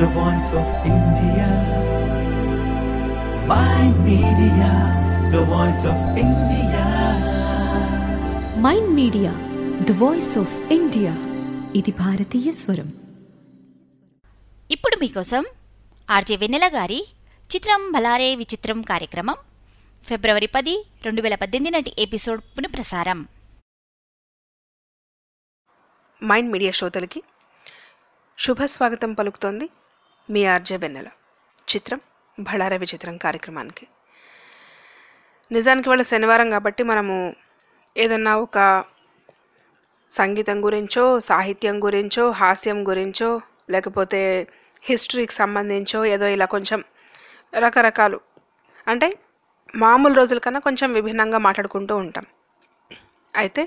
the voice of India. Mind Media, the voice of India. Mind media the voice of India ఇది భారతీయ స్వరం ఇప్పుడు మీకోసం RJ వెన్నెల గారి చిత్రం బలారే విచిత్రం కార్యక్రమం ఫిబ్రవరి పది రెండు వేల పద్దెనిమిది నాటి ఎపిసోడ్ పునఃప్రసారం మైండ్ మీడియా శ్రోతలకి శుభ స్వాగతం పలుకుతోంది మీ ఆర్జే వెన్నెల చిత్రం బళార విచిత్రం కార్యక్రమానికి నిజానికి వాళ్ళ శనివారం కాబట్టి మనము ఏదన్నా ఒక సంగీతం గురించో సాహిత్యం గురించో హాస్యం గురించో లేకపోతే హిస్టరీకి సంబంధించో ఏదో ఇలా కొంచెం రకరకాలు అంటే మామూలు రోజుల కన్నా కొంచెం విభిన్నంగా మాట్లాడుకుంటూ ఉంటాం అయితే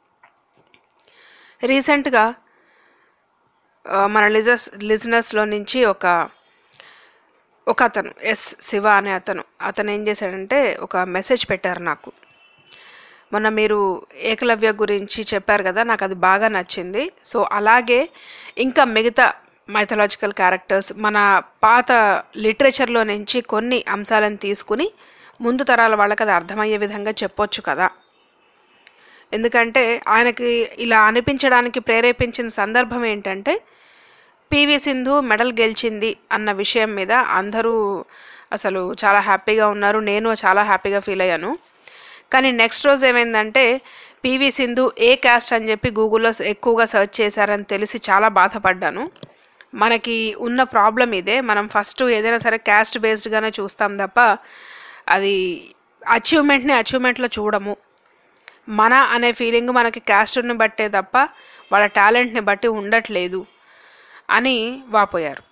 రీసెంట్గా ఆ, మన లిజస్ లిజనర్స్లో నుంచి ఒక ఒక అతను ఎస్ శివ అనే అతను అతను ఏం చేశాడంటే ఒక మెసేజ్ పెట్టారు నాకు మొన్న మీరు ఏకలవ్య గురించి చెప్పారు కదా నాకు అది బాగా నచ్చింది సో అలాగే ఇంకా మిగతా మైథలాజికల్ క్యారెక్టర్స్ మన పాత లిటరేచర్లో నుంచి కొన్ని అంశాలను తీసుకుని ముందు తరాల వాళ్ళకి అది అర్థమయ్యే విధంగా చెప్పొచ్చు కదా ఎందుకంటే ఆయనకి ఇలా అనిపించడానికి ప్రేరేపించిన సందర్భం ఏంటంటే పివి సింధు మెడల్ గెలిచింది అన్న విషయం మీద అందరూ అసలు చాలా హ్యాపీగా ఉన్నారు నేను చాలా హ్యాపీగా ఫీల్ అయ్యాను కానీ నెక్స్ట్ రోజు ఏమైందంటే పివి సింధు ఏ క్యాస్ట్ అని చెప్పి గూగుల్లో ఎక్కువగా సెర్చ్ చేశారని తెలిసి చాలా బాధపడ్డాను మనకి ఉన్న ప్రాబ్లం ఇదే మనం ఫస్ట్ ఏదైనా సరే క్యాస్ట్ బేస్డ్గానే చూస్తాం తప్ప అది అచీవ్మెంట్ని అచీవ్మెంట్లో చూడము మన అనే ఫీలింగ్ మనకి క్యాస్ట్ని బట్టే తప్ప వాళ్ళ టాలెంట్ని బట్టి ఉండట్లేదు అని వాపోయారు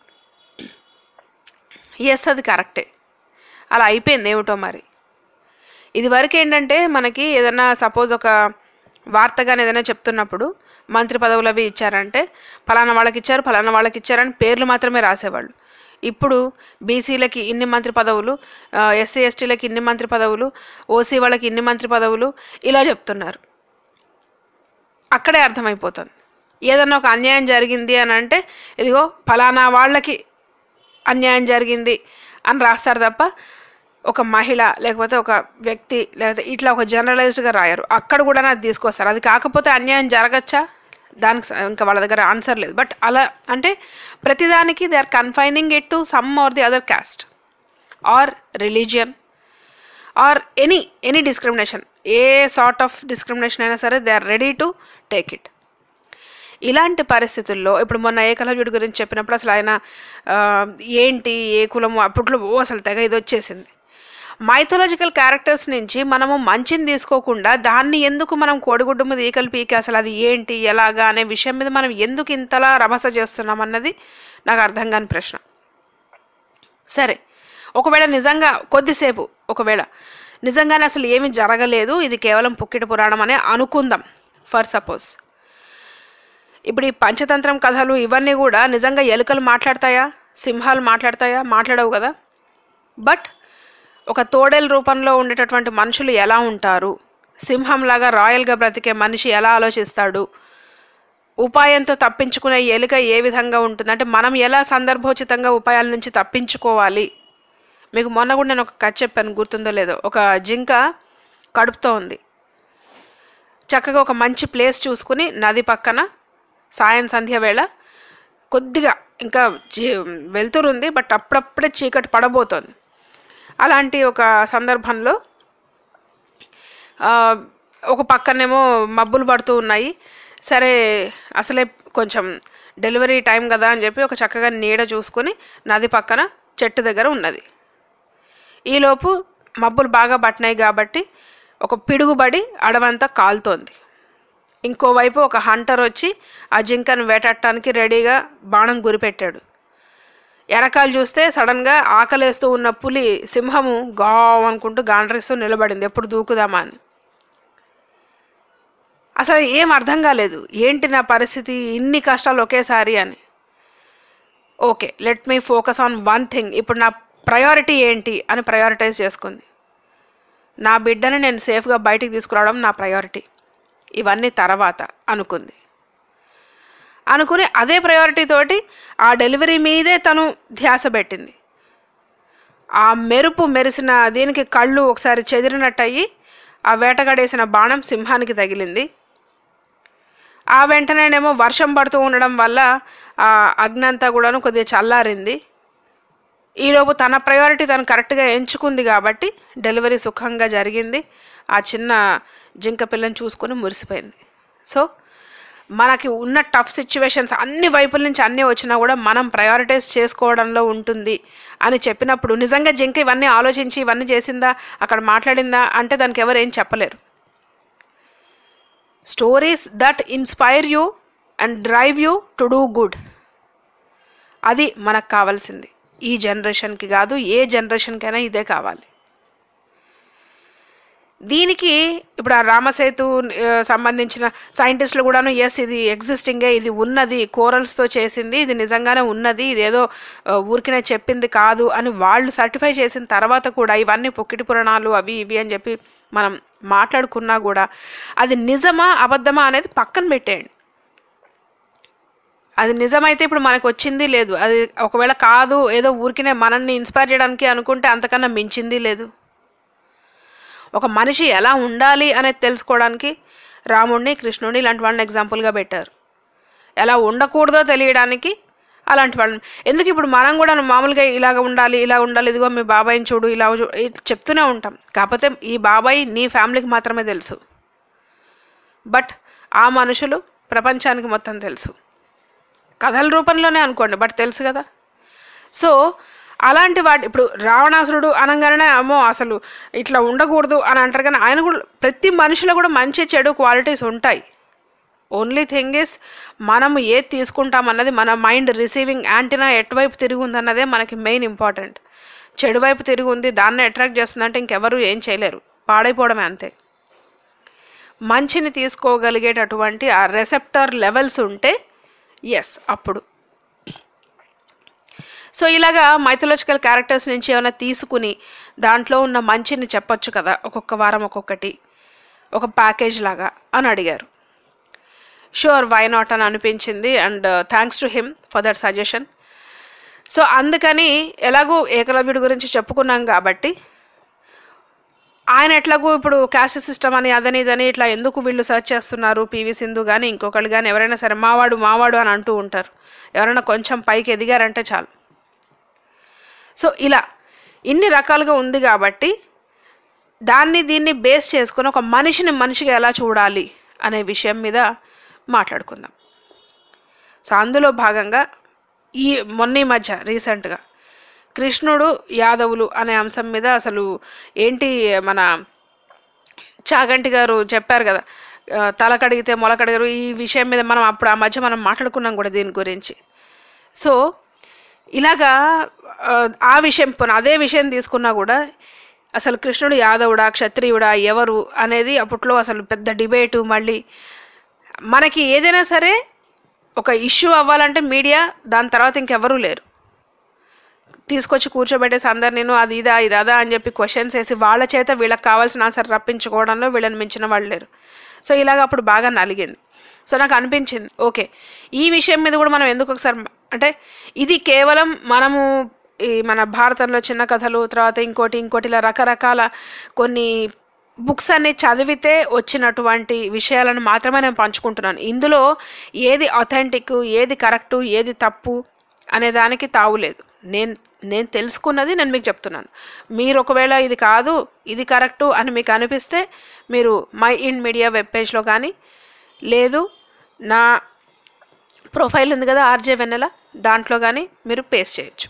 ఎస్ అది కరెక్టే అలా అయిపోయింది ఏమిటో మరి ఇది వరకు ఏంటంటే మనకి ఏదైనా సపోజ్ ఒక వార్తగానే ఏదైనా చెప్తున్నప్పుడు మంత్రి పదవులు అవి ఇచ్చారంటే ఫలానా వాళ్ళకి ఇచ్చారు ఫలానా వాళ్ళకి ఇచ్చారని పేర్లు మాత్రమే రాసేవాళ్ళు ఇప్పుడు బీసీలకి ఇన్ని మంత్రి పదవులు ఎస్సీ ఎస్టీలకి ఇన్ని మంత్రి పదవులు ఓసీ వాళ్ళకి ఇన్ని మంత్రి పదవులు ఇలా చెప్తున్నారు అక్కడే అర్థమైపోతుంది ఏదన్నా ఒక అన్యాయం జరిగింది అని అంటే ఇదిగో ఫలానా వాళ్ళకి అన్యాయం జరిగింది అని రాస్తారు తప్ప ఒక మహిళ లేకపోతే ఒక వ్యక్తి లేకపోతే ఇట్లా ఒక జనరలైజ్డ్గా రాయరు అక్కడ కూడా అది తీసుకొస్తారు అది కాకపోతే అన్యాయం జరగచ్చా దానికి స- ఇంకా వాళ్ళ దగ్గర ఆన్సర్ లేదు బట్ అలా అంటే ప్రతిదానికి they are confining it to some or the other caste or religion or any any discrimination a sort of discrimination అయినా సరే they are ready to take it ఇలాంటి పరిస్థితుల్లో ఇప్పుడు మొన్న ఏకలవ్యుడి గురించి చెప్పినప్పుడు అసలు ఆయన ఆ, ఏంటి ఏ కులము అప్పట్లో ఓ అసలు తెగ ఇది వచ్చేసింది మైథలాజికల్ క్యారెక్టర్స్ నుంచి మనము మంచిని తీసుకోకుండా దాన్ని ఎందుకు మనం కోడిగుడ్డు మీద ఈకలు పీకి అసలు అది ఏంటి ఎలాగా అనే విషయం మీద మనం ఎందుకు ఇంతలా రభస చేస్తున్నాం అన్నది నాకు అర్థం కాని ప్రశ్న సరే ఒకవేళ నిజంగా కొద్దిసేపు ఒకవేళ నిజంగానే అసలు ఏమీ జరగలేదు ఇది కేవలం పుక్కిట పురాణం అనే అనుకుందాం ఫర్ సపోజ్ ఇప్పుడు ఈ పంచతంత్రం కథలు ఇవన్నీ కూడా నిజంగా ఎలుకలు మాట్లాడతాయా సింహాలు మాట్లాడతాయా మాట్లాడవు కదా బట్ ఒక తోడేలు రూపంలో ఉండేటటువంటి మనుషులు ఎలా ఉంటారు సింహంలాగా రాయల్గా బ్రతికే మనిషి ఎలా ఆలోచిస్తాడు ఉపాయంతో తప్పించుకునే ఎలుక ఏ విధంగా ఉంటుంది అంటే మనం ఎలా సందర్భోచితంగా ఉపాయాల నుంచి తప్పించుకోవాలి మీకు మొన్న కూడా నేను ఒక కథ చెప్పాను గుర్తుందో లేదో ఒక జింక కడుపుతో ఉంది చక్కగా ఒక మంచి ప్లేస్ చూసుకుని నది పక్కన సాయం సంధ్య వేళ కొద్దిగా ఇంకా చీ వెళ్తురు ఉంది బట్ అప్పుడప్పుడే చీకటి పడబోతోంది అలాంటి ఒక సందర్భంలో ఆ, ఒక పక్కనేమో మబ్బులు పడుతూ ఉన్నాయి సరే అసలే కొంచెం డెలివరీ టైం కదా అని చెప్పి ఒక చక్కగా నీడ చూసుకొని నది పక్కన చెట్టు దగ్గర ఉన్నది ఈలోపు మబ్బులు బాగా పట్టినాయి కాబట్టి ఒక పిడుగుబడి అడవంతా కాలుతోంది ఇంకోవైపు ఒక హంటర్ వచ్చి ఆ జింకను వేటాడటానికి రెడీగా బాణం గురిపెట్టాడు వెనకాల చూస్తే సడన్గా ఆకలేస్తూ ఉన్న పులి సింహము గావ్ అనుకుంటూ గాండ్రిస్తూ నిలబడింది ఎప్పుడు దూకుదామా అని అసలు ఏం అర్థం కాలేదు ఏంటి నా పరిస్థితి ఇన్ని కష్టాలు ఒకేసారి అని okay let me focus on one thing ఇప్పుడు నా ప్రయారిటీ ఏంటి అని ప్రయారిటైజ్ చేసుకుంది నా బిడ్డని నేను సేఫ్గా బయటికి తీసుకురావడం నా ప్రయారిటీ ఇవన్నీ తర్వాత అనుకుంది అనుకుని అదే ప్రయారిటీ తోటి ఆ డెలివరీ మీదే తను ధ్యాస పెట్టింది ఆ మెరుపు మెరిసిన దీనికి కళ్ళు ఒకసారి చెదిరినట్టయి ఆ వేటగాడేసిన బాణం సింహానికి తగిలింది ఆ వెంటనేనేమో వర్షం పడుతూ ఉండడం వల్ల ఆ అగ్ని అంతా కూడాను కొద్దిగా చల్లారింది ఈలోపు తన ప్రయారిటీ తను కరెక్ట్గా ఎంచుకుంది కాబట్టి డెలివరీ సుఖంగా జరిగింది ఆ చిన్న జింక పిల్లని చూసుకొని మురిసిపోయింది సో మనకి ఉన్న టఫ్ సిచ్యువేషన్స్ అన్ని వైపుల నుంచి అన్నీ వచ్చినా కూడా మనం ప్రయారిటైజ్ చేసుకోవడంలో ఉంటుంది అని చెప్పినప్పుడు నిజంగా జింక ఇవన్నీ ఆలోచించి ఇవన్నీ చేసిందా అక్కడ మాట్లాడిందా అంటే దానికి ఎవరు ఏం చెప్పలేరు stories that inspire you and drive you to do good అది మనకు కావాల్సింది ఈ జనరేషన్కి కాదు ఏ జనరేషన్కైనా ఇదే కావాలి దీనికి ఇప్పుడు ఆ రామసేతు ఆ, సంబంధించిన సైంటిస్టులు కూడాను ఎస్ ఇది ఎగ్జిస్టింగే ఇది ఉన్నది కోరల్స్తో చేసింది ఇది నిజంగానే ఉన్నది ఇది ఏదో ఆ, ఊరికినే చెప్పింది కాదు అని వాళ్ళు సర్టిఫై చేసిన తర్వాత కూడా ఇవన్నీ పొక్కిటి పురాణాలు అవి ఇవి అని చెప్పి మనం మాట్లాడుకున్నా కూడా అది నిజమా అబద్ధమా అనేది పక్కన పెట్టేయండి అది నిజమైతే ఇప్పుడు మనకు వచ్చింది లేదు అది ఒకవేళ కాదు ఏదో ఊరికినే మనల్ని ఇన్స్పైర్ చేయడానికి అనుకుంటే అంతకన్నా మించింది లేదు ఒక మనిషి ఎలా ఉండాలి అనేది తెలుసుకోవడానికి రాముడిని కృష్ణుడిని ఇలాంటి వాళ్ళని ఎగ్జాంపుల్గా పెట్టారు ఎలా ఉండకూడదో తెలియడానికి అలాంటి వాళ్ళని ఎందుకు ఇప్పుడు మనం కూడా మామూలుగా ఇలాగ ఉండాలి ఇలా ఉండాలి ఇదిగో మీ బాబాయ్ని చూడు ఇలా చూ- ఇది చెప్తూనే ఉంటాం కాకపోతే ఈ బాబాయ్ నీ ఫ్యామిలీకి మాత్రమే తెలుసు బట్ ఆ మనుషులు ప్రపంచానికి మొత్తం తెలుసు కథల రూపంలోనే అనుకోండి బట్ తెలుసు కదా సో అలాంటి వాటి ఇప్పుడు రావణాసురుడు అనగానే అమ్మో అసలు ఇట్లా ఉండకూడదు అని అంటారు కానీ ఆయన కూడా ప్రతి మనిషిలో కూడా మంచి చెడు క్వాలిటీస్ ఉంటాయి ఓన్లీ థింగ్ ఇస్ మనము ఏది తీసుకుంటాం అన్నది మన మైండ్ రిసీవింగ్ యాంటీనా ఎటువైపు తిరిగి ఉందన్నదే మనకి మెయిన్ ఇంపార్టెంట్ చెడు వైపు తిరిగి ఉంది దాన్ని అట్రాక్ట్ చేస్తుందంటే ఇంకెవరు ఏం చేయలేరు పాడైపోవడమే అంతే మంచిని తీసుకోగలిగేటటువంటి ఆ రెసెప్టర్ లెవెల్స్ ఉంటే ఎస్ అప్పుడు సో ఇలాగా మైథలాజికల్ క్యారెక్టర్స్ నుంచి ఏమైనా తీసుకుని దాంట్లో ఉన్న మంచిని చెప్పొచ్చు కదా ఒక్కొక్క వారం ఒక్కొక్కటి ఒక ప్యాకేజ్ లాగా అని అడిగారు షూర్ వై నాట్ అని అనిపించింది and thanks to him for that suggestion so అందుకని ఎలాగో ఏకలవ్యుడి గురించి చెప్పుకున్నాం కాబట్టి ఆయన ఎట్లాగో ఇప్పుడు క్యాస్ట్ సిస్టమ్ అని అదని ఇదని ఇట్లా ఎందుకు వీళ్ళు సెర్చ్ చేస్తున్నారు పివి సింధు కానీ ఇంకొకళ్ళు కానీ ఎవరైనా సరే మావాడు మావాడు అని అంటూ ఉంటారు ఎవరైనా కొంచెం పైకి ఎదిగారంటే చాలు సో ఇలా ఇన్ని రకాలుగా ఉంది కాబట్టి దాన్ని దీన్ని బేస్ చేసుకుని ఒక మనిషిని మనిషిగా ఎలా చూడాలి అనే విషయం మీద మాట్లాడుకుందాం సో అందులో భాగంగా ఈ మొన్న ఈ మధ్య రీసెంట్గా కృష్ణుడు యాదవులు అనే అంశం మీద అసలు ఏంటి మన చాగంటి గారు చెప్పారు కదా ఆ, తల కడిగితే మొల కడిగారు ఈ విషయం మీద మనం అప్పుడు ఆ మధ్య మనం మాట్లాడుకున్నాం కూడా దీని గురించి సో ఇలాగా ఆ, ఆ విషయం పోనీ అదే విషయం తీసుకున్నా కూడా అసలు కృష్ణుడు యాదవుడా క్షత్రియుడా ఎవరు అనేది అప్పట్లో అసలు పెద్ద డిబేటు మళ్ళీ మనకి ఏదైనా సరే ఒక ఇష్యూ అవ్వాలంటే మీడియా దాని తర్వాత ఇంకెవరూ లేరు తీసుకొచ్చి కూర్చోబెట్టేసి అందరు నేను అది ఇదా ఇది అదా అని చెప్పి క్వశ్చన్స్ వేసి వాళ్ళ చేత వీళ్ళకి కావాల్సిన ఆన్సర్ రప్పించుకోవడంలో వీళ్ళని మించిన వాళ్ళు లేరు సో ఇలాగ అప్పుడు బాగా నలిగింది సో నాకు అనిపించింది ఓకే ఈ విషయం మీద కూడా మనం ఎందుకు ఒకసారి మ- అంటే ఇది కేవలం మనము ఈ మన భారతంలో చిన్న కథలు తర్వాత ఇంకోటి ఇంకోటి ఇలా రకరకాల కొన్ని బుక్స్ అన్ని చదివితే వచ్చినటువంటి విషయాలను మాత్రమే నేను పంచుకుంటున్నాను ఇందులో ఏది అథెంటిక్ ఏది కరెక్టు ఏది తప్పు అనే దానికి తావులేదు నేను నేను తెలుసుకున్నది నేను మీకు చెప్తున్నాను మీరు ఒకవేళ ఇది కాదు ఇది కరెక్టు అని మీకు అనిపిస్తే మీరు మై ఇన్ మీడియా వెబ్ పేజ్లో కానీ లేదు నా ప్రొఫైల్ ఉంది కదా ఆర్జే వెన్నెల దాంట్లో కానీ మీరు పేస్ట్ చేయొచ్చు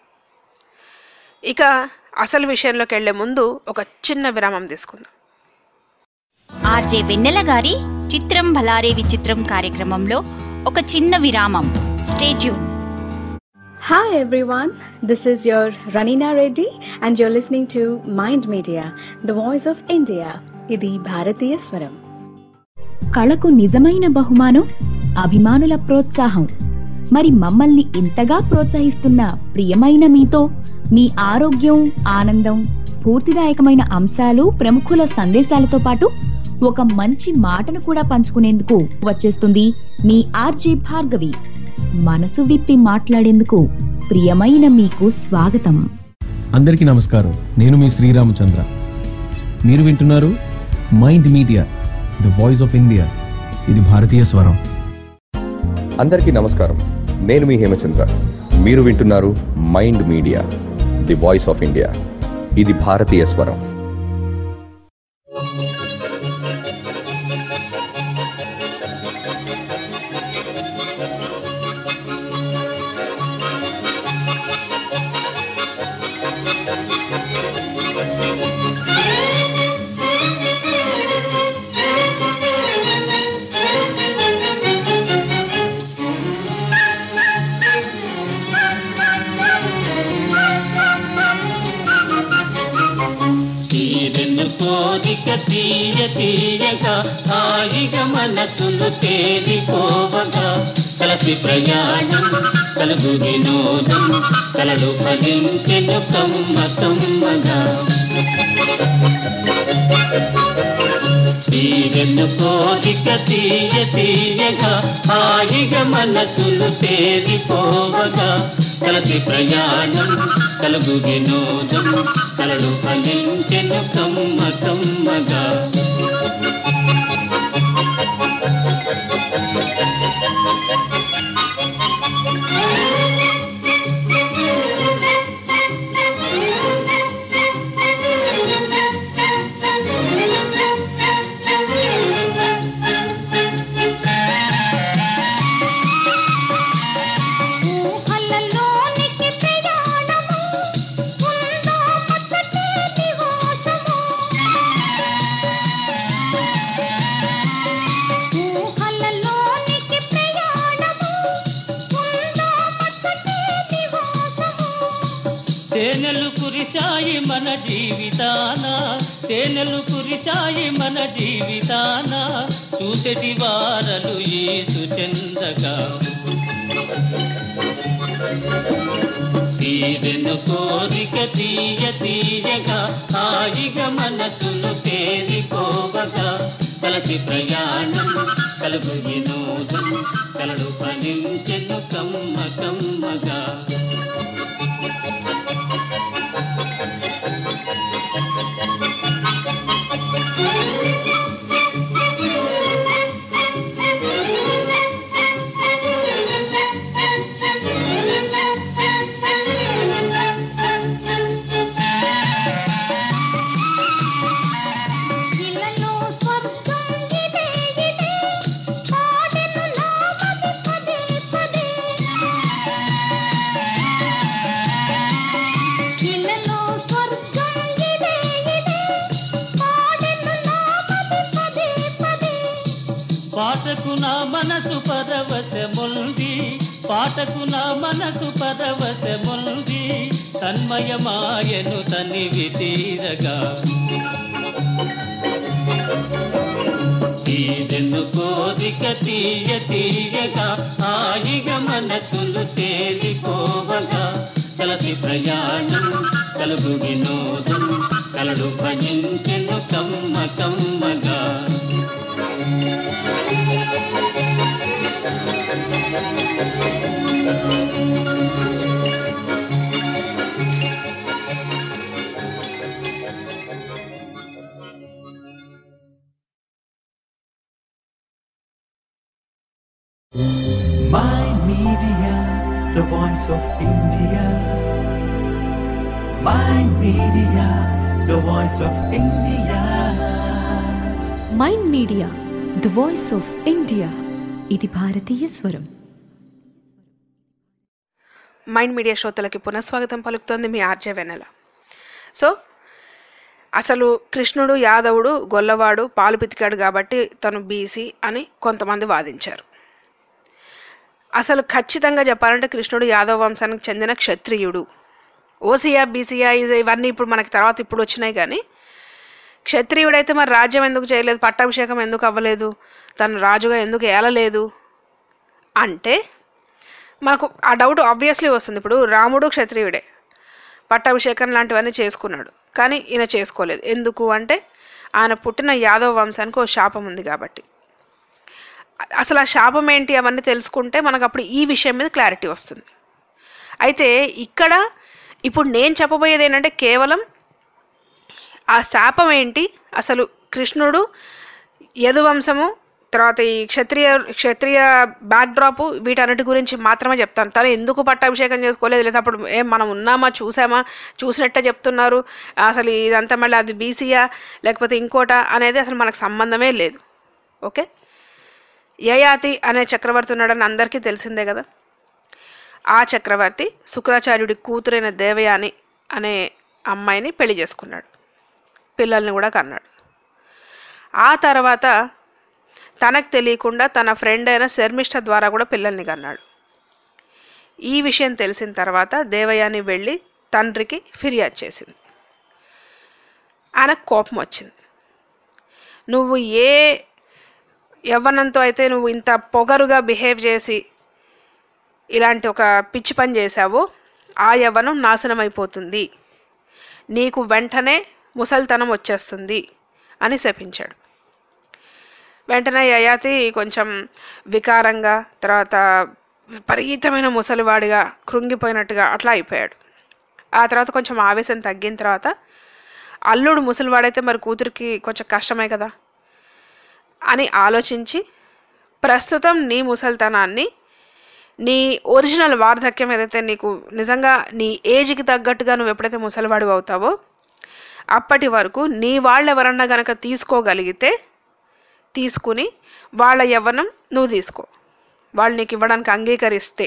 ఇక అసలు విషయంలోకి వెళ్ళే ముందు ఒక చిన్న విరామం తీసుకుందాం ఆర్జే వెన్నెల గారి చిత్రం భలారే విచిత్రం కార్యక్రమంలో ఒక చిన్న విరామం stay tuned Hi everyone, this is your Ranina Reddy and you're listening to Mind Media, the voice of India. ఇది భారతీయ స్వరం కళకు నిజమైన బహుమానం అభిమానుల ప్రోత్సాహం మరి మమ్మల్ని ఇంతగా ప్రోత్సహిస్తున్న ప్రియమైన మీతో మీ ఆరోగ్యం ఆనందం స్ఫూర్తిదాయకమైన అంశాలు ప్రముఖుల సందేశాలతో పాటు ఒక మంచి మాటను కూడా పంచుకునేందుకు వచ్చేస్తుంది మీ ఆర్జే భార్గవి మనసు విప్పి మాట్లాడేందుకు ప్రియమైన మీకు స్వాగతం అందరికీ నమస్కారం నేను మీ శ్రీరామచంద్ర మీరు వింటున్నారు mind media the voice of India ఇది భారతీయ స్వరం అందరికీ నమస్కారం నేను మీ హేమచంద్ర మీరు వింటున్నారు mind media the voice of India ఇది భారతీయ స్వరం తీరెను కోరిక తీయ తీయగా హాయిగా మనసులు తేలిపోవగా కలసి ప్రయాణం కలుగు వినోదం కలలు ఫలించెను కమ్మ కమ్మగా తీరెను కోరిక తీయ తీయగా హాయిగా మనసులు తేలిపోవగా కలసి ప్రయాణం కలుగు వినోదం కలలు ఫలించెను కమ్మ కమ్మగా ఊహలలోనికి ప్రయాణము ఉందో ముచ్చటి నివాసము ఊహలలోనికి ప్రయాణము ఉందో ముచ్చటి నివాసము తేనెలు కురిశాయి మన జీవితాన తేనెలు కురిశాయి మన జీవితాన చూసెటి వారలు ఈ సుచందగా తీరెను కోరిక తీయ తీయగా హాయిగా మనసులు తేలిపోవగా కలసి ప్రయాణం కలుగు వినోదం కలడు ఫలించెను కమ్మ కమ్మగా ఇలలో స్వర్గం ఇదే ఇదే పాడెను నామది పదే పదే ఇలలో స్వర్గం ఇదే ఇదే పాడెను నామది పదే పదే పాటకు నా మనసు పరవశముంది పాటకు నా మనసు పరవశముంది తన్మయమాయను తనివి తీరగా తీరెను కోరిక తీయ తీయగా హాయిగా మనసులు తేలిపోవగా కలసి ప్రయాణం కలుగు వినోదం కలడు భజించెను కమ్మ కమ్మగా Mind Media, the voice of India. Mind Media, the voice of India. Mind media the voice of India ఇది భారతీయ స్వరం మైండ్ మీడియా శ్రోతలకి పునఃస్వాగతం పలుకుతోంది మీ ఆర్జే వెన్నెల సో అసలు కృష్ణుడు యాదవుడు గొల్లవాడు పాలు పితికాడు కాబట్టి తను బీసీ అని కొంతమంది వాదించారు అసలు ఖచ్చితంగా చెప్పాలంటే కృష్ణుడు యాదవ వంశానికి చెందిన క్షత్రియుడు ఓసియా బీసీయా ఇది- ఇవన్నీ ఇప్పుడు మనకి తర్వాత ఇప్పుడు వచ్చినాయి కానీ క్షత్రియుడైతే మరి రాజ్యం ఎందుకు చేయలేదు పట్టాభిషేకం ఎందుకు అవ్వలేదు తను రాజుగా ఎందుకు ఏలలేదు అంటే మనకు ఆ డౌట్ ఆబ్వియస్లీ వస్తుంది ఇప్పుడు రాముడు క్షత్రియుడే పట్టాభిషేకం లాంటివన్నీ చేసుకున్నాడు కానీ ఈయన చేసుకోలేదు ఎందుకు అంటే ఆయన పుట్టిన యాదవ వంశానికి ఓ శాపం ఉంది కాబట్టి అసలు ఆ శాపం ఏంటి అవన్నీ తెలుసుకుంటే మనకు అప్పుడు ఈ విషయం మీద క్లారిటీ వస్తుంది అయితే ఇక్కడ ఇప్పుడు నేను చెప్పబోయేది ఏంటంటే కేవలం ఆ శాపం ఏంటి అసలు కృష్ణుడు యదువంశము తర్వాత ఈ క్షత్రియ క్షత్రియ బ్యాక్డ్రాప్ వీటన్నిటి గురించి మాత్రమే చెప్తాను తను ఎందుకు పట్టాభిషేకం చేసుకోలేదు లేదా అప్పుడు ఏం మనం ఉన్నామా చూసామా చూసినట్టే చెప్తున్నారు అసలు ఇదంతా మళ్ళీ అది బీసీయా లేకపోతే ఇంకోట అనేది అసలు మనకు సంబంధమే లేదు ఓకే యయాతి అనే చక్రవర్తి ఉన్నాడని అందరికీ తెలిసిందే కదా ఆ చక్రవర్తి శుక్రాచార్యుడి కూతురైన దేవయాని అనే అమ్మాయిని పెళ్లి చేసుకున్నాడు పిల్లల్ని కూడా కన్నాడు ఆ తర్వాత తనకు తెలియకుండా తన ఫ్రెండ్ అయిన శర్మిష్ఠ ద్వారా కూడా పిల్లల్ని కన్నాడు ఈ విషయం తెలిసిన తర్వాత దేవయాని వెళ్ళి తండ్రికి ఫిర్యాదు చేసింది ఆయనకు కోపం వచ్చింది నువ్వు ఏ యవ్వనంతో అయితే నువ్వు ఇంత పొగరుగా బిహేవ్ చేసి ఇలాంటి ఒక పిచ్చి పని చేశావో ఆ యవ్వనం నాశనం అయిపోతుంది నీకు వెంటనే ముసల్తనం వచ్చేస్తుంది అని శపించాడు వెంటనే యయాతి కొంచెం వికారంగా తర్వాత విపరీతమైన ముసలివాడిగా కృంగిపోయినట్టుగా అట్లా అయిపోయాడు ఆ తర్వాత కొంచెం ఆవేశం తగ్గిన తర్వాత అల్లుడు ముసలివాడైతే మరి కూతురికి కొంచెం కష్టమే కదా అని ఆలోచించి ప్రస్తుతం నీ ముసలితనాన్ని నీ ఒరిజినల్ వార్ధక్యం ఏదైతే నీకు నిజంగా నీ ఏజ్కి తగ్గట్టుగా నువ్వు ఎప్పుడైతే ముసలివాడు అవుతావో అప్పటి వరకు నీ వాళ్ళు ఎవరన్నా గనక తీసుకోగలిగితే తీసుకుని వాళ్ళ యవ్వనం నువ్వు తీసుకో వాళ్ళు నీకు ఇవ్వడానికి అంగీకరిస్తే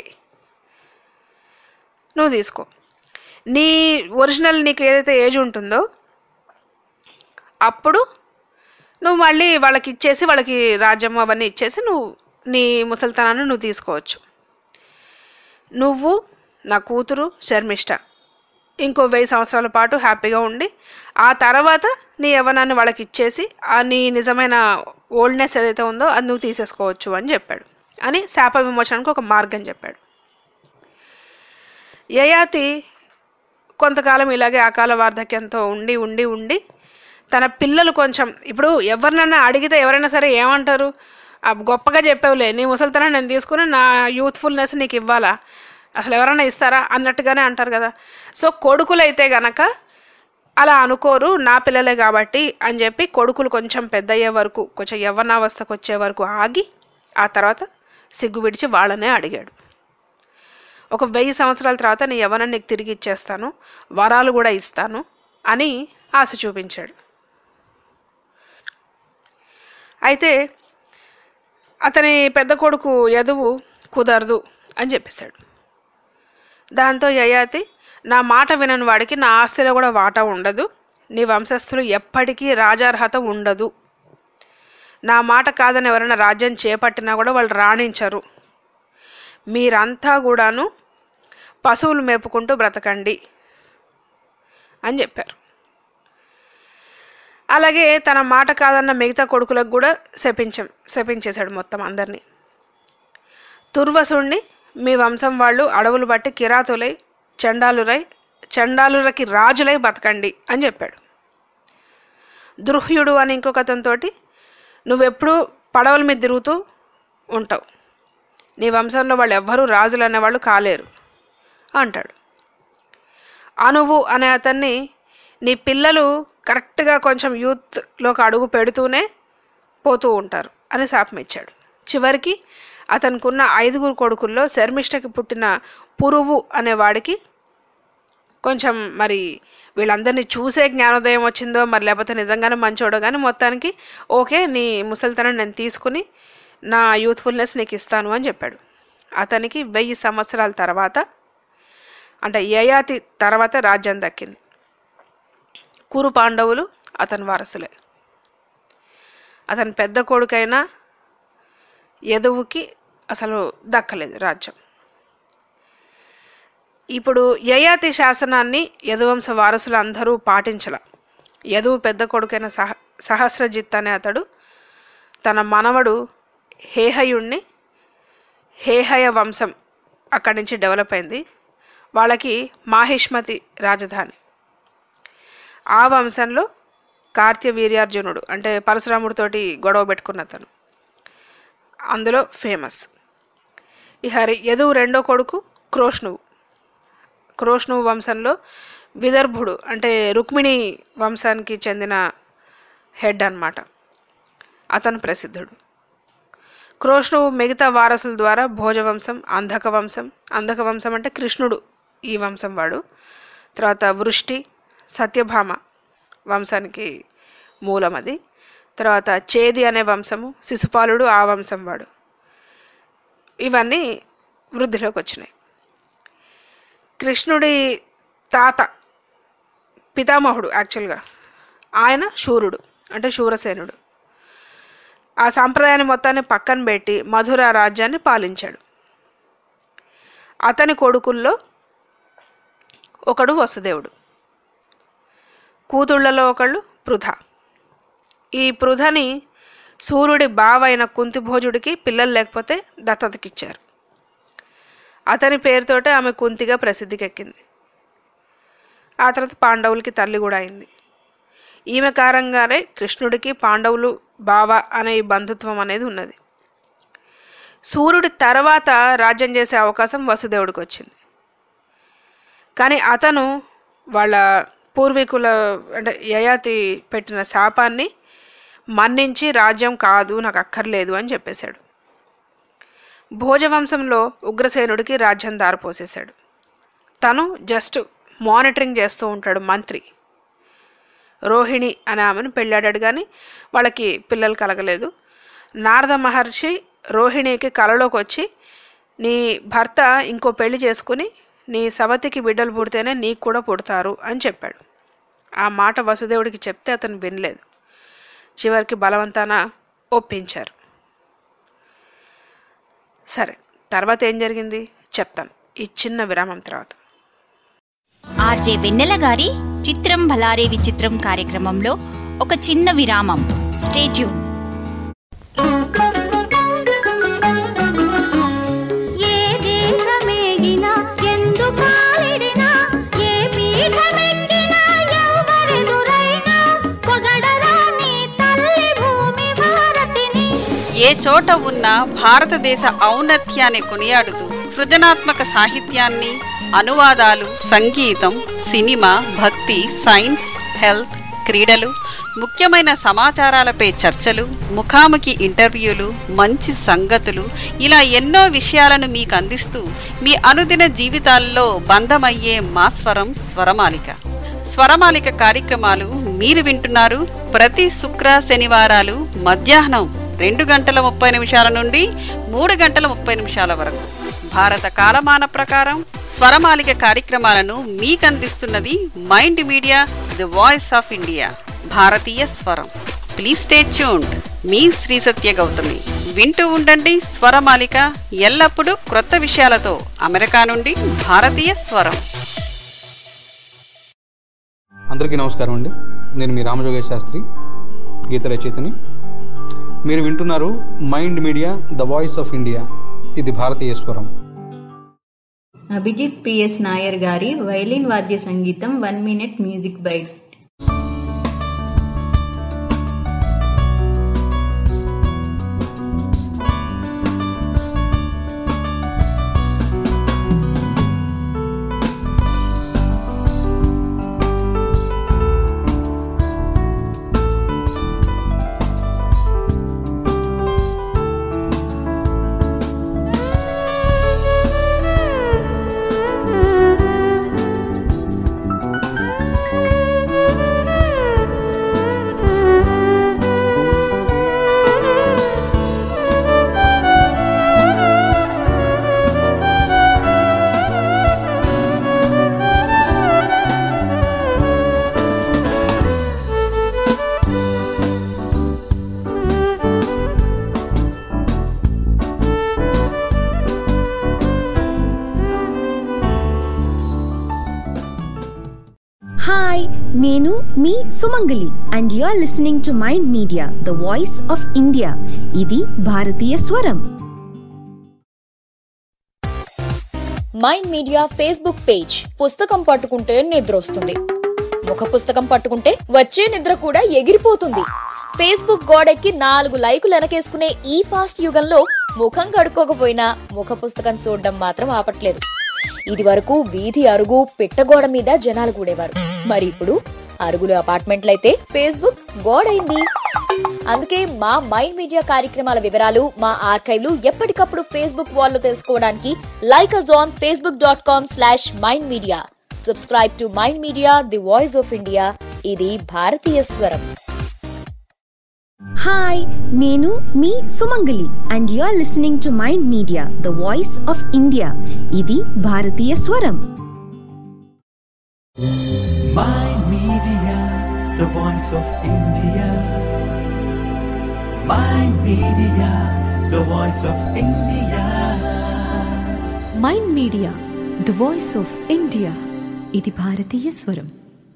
నువ్వు తీసుకో నీ ఒరిజినల్ నీకు ఏదైతే ఏజ్ ఉంటుందో అప్పుడు నువ్వు మళ్ళీ వాళ్ళకి ఇచ్చేసి వాళ్ళకి రాజ్యం అవన్నీ ఇచ్చేసి నువ్వు నీ ముసలితనాన్ని నువ్వు తీసుకోవచ్చు నువ్వు నా కూతురు శర్మిష్ట ఇంకో వెయ్యి సంవత్సరాల పాటు హ్యాపీగా ఉండి ఆ తర్వాత నీ యవ్వనాన్ని వాళ్ళకి ఇచ్చేసి ఆ నీ నిజమైన ఓల్డ్నెస్ ఏదైతే ఉందో అది నువ్వు తీసేసుకోవచ్చు అని చెప్పాడు అని శాప విమోచనకు ఒక మార్గం చెప్పాడు యయాతి కొంతకాలం ఇలాగే అకాల వార్ధక్యంతో ఉండి ఉండి ఉండి తన పిల్లలు కొంచెం ఇప్పుడు ఎవరినైనా అడిగితే ఎవరైనా సరే ఏమంటారు ఆ గొప్పగా చెప్పావులే నీ ముసలితనం నేను తీసుకుని నా యూత్ఫుల్నెస్ నీకు ఇవ్వాలా అసలు ఎవరైనా ఇస్తారా అన్నట్టుగానే అంటారు కదా సో కొడుకులైతే గనక అలా అనుకోరు నా పిల్లలే కాబట్టి అని చెప్పి కొడుకులు కొంచెం పెద్ద అయ్యే వరకు కొంచెం యవ్వనావస్థకు వచ్చే వరకు ఆగి ఆ తర్వాత సిగ్గు విడిచి వాళ్ళనే అడిగాడు ఒక వెయ్యి సంవత్సరాల తర్వాత నీ యవ్వనం నీకు తిరిగి ఇచ్చేస్తాను వరాలు కూడా ఇస్తాను అని ఆశ చూపించాడు అయితే అతని పెద్ద కొడుకు యదువు కుదరదు అని చెప్పేశాడు దాంతో యయాతి నా మాట వినని వాడికి నా ఆస్తిలో కూడా వాటా ఉండదు నీ వంశస్థులు ఎప్పటికీ రాజార్హత ఉండదు నా మాట కాదని ఎవరైనా రాజ్యం చేపట్టినా కూడా వాళ్ళు రాణించరు మీరంతా కూడాను పశువులు మేపుకుంటూ బ్రతకండి అని చెప్పారు అలాగే తన మాట కాదన్న మిగతా కొడుకులకు కూడా శపించం శపించేశాడు మొత్తం అందరినీ తుర్వసుణ్ణి మీ వంశం వాళ్ళు అడవులు బట్టి కిరాతులై చండాలురై చండాలురకి రాజులై బతకండి అని చెప్పాడు దృహ్యుడు అని ఇంకొక అతనితోటి నువ్వెప్పుడూ పడవల మీద తిరుగుతూ ఉంటావు నీ వంశంలో వాళ్ళు ఎవ్వరూ రాజులు అనేవాళ్ళు కాలేరు అంటాడు అనువు అనే అతన్ని నీ పిల్లలు కరెక్ట్గా కొంచెం యూత్లోకి అడుగు పెడుతూనే పోతూ ఉంటారు అని శాపం ఇచ్చాడు చివరికి అతనుకున్న ఐదుగురు కొడుకుల్లో శర్మిష్ఠకి పుట్టిన పురువు అనేవాడికి కొంచెం మరి వీళ్ళందరినీ చూసే జ్ఞానోదయం వచ్చిందో మరి లేకపోతే నిజంగానే మంచోడో కానీ మొత్తానికి ఓకే నీ ముసలితనం నేను తీసుకుని నా యూత్ఫుల్నెస్ నీకు ఇస్తాను అని చెప్పాడు అతనికి వెయ్యి సంవత్సరాల తర్వాత అంటే యయాతి తర్వాత రాజ్యం దక్కింది కురు పాండవులు అతని వారసులే అతని పెద్ద కొడుకైన యదువుకి అసలు దక్కలేదు రాజ్యం ఇప్పుడు యయాతి శాసనాన్ని యదువంశ వారసులు అందరూ పాటించల యదువు పెద్ద కొడుకైన సహ సహస్రజిత్ అనే అతడు తన మనవడు హేహయుణ్ణి హేహయ వంశం అక్కడి నుంచి డెవలప్ అయింది వాళ్ళకి మాహిష్మతి రాజధాని ఆ వంశంలో కార్త్యవీర్యార్జునుడు అంటే పరశురాముడితోటి గొడవ పెట్టుకున్న అతను అందులో ఫేమస్ ఈ హరి యదువు రెండో కొడుకు క్రోష్ణువు క్రోష్ణువు వంశంలో విదర్భుడు అంటే రుక్మిణి వంశానికి చెందిన హెడ్ అన్నమాట అతను ప్రసిద్ధుడు క్రోష్ణువు మిగతా వారసుల ద్వారా భోజవంశం అంధక వంశం అంధక వంశం అంటే కృష్ణుడు ఈ వంశం వాడు తర్వాత వృష్టి సత్యభామ వంశానికి మూలం అది తర్వాత చేది అనే వంశము శిశుపాలుడు ఆ వంశం వాడు ఇవన్నీ వృద్ధిలోకి వచ్చినాయి కృష్ణుడి తాత పితామహుడు యాక్చువల్గా ఆయన శూరుడు అంటే శూరసేనుడు ఆ సాంప్రదాయాన్ని మొత్తాన్ని పక్కన పెట్టి మధుర రాజ్యాన్ని పాలించాడు అతని కొడుకుల్లో ఒకడు వసుదేవుడు కూతుళ్లలో ఒకళ్ళు పృథ ఈ పృథని సూర్యుడి బావైన కుంతిభోజుడికి పిల్లలు లేకపోతే దత్తతకిచ్చారు అతని పేరుతోటే ఆమె కుంతిగా ప్రసిద్ధికెక్కింది ఆ తర్వాత పాండవులకి తల్లి కూడా అయింది ఈమె కారంగానే కృష్ణుడికి పాండవులు బావ అనే ఈ బంధుత్వం అనేది ఉన్నది సూర్యుడి తర్వాత రాజ్యం చేసే అవకాశం వసుదేవుడికి వచ్చింది కానీ అతను వాళ్ళ పూర్వీకుల అంటే యయాతి పెట్టిన శాపాన్ని మన్నించి రాజ్యం కాదు నాకు అక్కర్లేదు అని చెప్పేశాడు భోజవంశంలో ఉగ్రసేనుడికి రాజ్యం దారిపోసేశాడు తను జస్ట్ మానిటరింగ్ చేస్తూ ఉంటాడు మంత్రి రోహిణి అనే ఆమెను పెళ్ళాడాడు కానీ వాళ్ళకి పిల్లలు కలగలేదు నారద మహర్షి రోహిణికి కలలోకి వచ్చి నీ భర్త ఇంకో పెళ్లి చేసుకుని నీ సవతికి బిడ్డలు పుడితేనే నీకు కూడా పుడతారు అని చెప్పాడు ఆ మాట వసుదేవుడికి చెప్తే అతను వినలేదు చివరికి బలవంతాన ఒప్పించారు సరే తర్వాత ఏం జరిగింది చెప్తాను ఈ చిన్న విరామం తర్వాత ఆర్జే వెన్నెల గారి చిత్రం భలారే విచిత్రం కార్యక్రమంలో ఒక చిన్న విరామం స్టేట్యూన్ ఏ దేశమేగినా ఎందు కాలిడినా ఏ పీఠమెక్కినా ఎవరెదురైనా పొగడరా నీ తల్లి భూమి భారతిని ఏ చోట ఉన్న భారతదేశ ఔన్నత్యాన్ని కొనియాడుతూ సృజనాత్మక సాహిత్యాన్ని అనువాదాలు సంగీతం సినిమా భక్తి సైన్స్ హెల్త్ క్రీడలు ముఖ్యమైన సమాచారాలపై చర్చలు ముఖాముఖి ఇంటర్వ్యూలు మంచి సంగతులు ఇలా ఎన్నో విషయాలను మీకు అందిస్తూ మీ అనుదిన జీవితాల్లో బంధమయ్యే మా స్వరం స్వరమాలిక స్వరమాలిక కార్యక్రమాలు మీరు వింటున్నారు ప్రతి శుక్ర శనివారాలు మధ్యాహ్నం రెండు గంటల ముప్పై నిమిషాల నుండి మూడు గంటల ముప్పై నిమిషాల వరకు భారత కాలమాన ప్రకారం స్వరమాలిక కార్యక్రమాలను మీకందిస్తున్నది mind media the voice of India భారతీయ స్వరం ప్లీజ్ స్టే ట్యూన్డ్ మీ శ్రీ సత్య గౌతమి వింటూ ఉండండి స్వరమాలిక ఎల్లప్పుడూ క్రొత్త విషయాలతో అమెరికా నుండి భారతీయ స్వరం అందరికీ నమస్కారం అండి నేను మీ రామజోగేశ్ శాస్త్రి గీత రచయితని మీరు వింటున్నారు mind media the voice of India ఇది భారతీయ స్వరం అభిజిత్ పిఎస్ నాయర్ గారి వైలిన్ వాద్య సంగీతం one minute music bite hi నేను మీ Sumangali and you are listening to mind media the voice of India ఇది భారతీయ స్వరం మైండ్ మీడియా ఫేస్బుక్ పేజ్ పుస్తకం పట్టుకుంటే నిద్రొస్తుంది ముఖ పుస్తకం పట్టుకుంటే వచ్చే నిద్ర కూడా ఎగిరిపోతుంది ఫేస్బుక్ గోడెక్కి నాలుగు లైకులు వెనకేసుకునే ఈ ఫాస్ట్ యుగంలో ముఖం కడుక్కోకపోయినా ముఖ పుస్తకం చూడడం మాత్రం ఆపట్లేదు ఇది వరకు వీధి అరుగు పిట్టగోడ మీద జనాలు కూడేవారు మరి ఇప్పుడు అరుగులు అపార్ట్మెంట్లయితే ఫేస్బుక్ గోడైంది అందుకే మా మైండ్ మీడియా కార్యక్రమాల వివరాలు మా ఆర్కైవ్లు ఎప్పటికప్పుడు ఫేస్బుక్ వాల్లో తెలుసుకోవడానికి like us on Facebook dot com slash mind media subscribe to mind media the voice of India ఇది భారతీయ స్వరం హాయ్ నేను మీ Sumangali and you are listening to mind media the voice of India ఇది భారతీయ స్వరం Mind Media, the voice of India. Mind Media, the voice of India. Mind media the voice of India ఇది భారతీయ స్వరం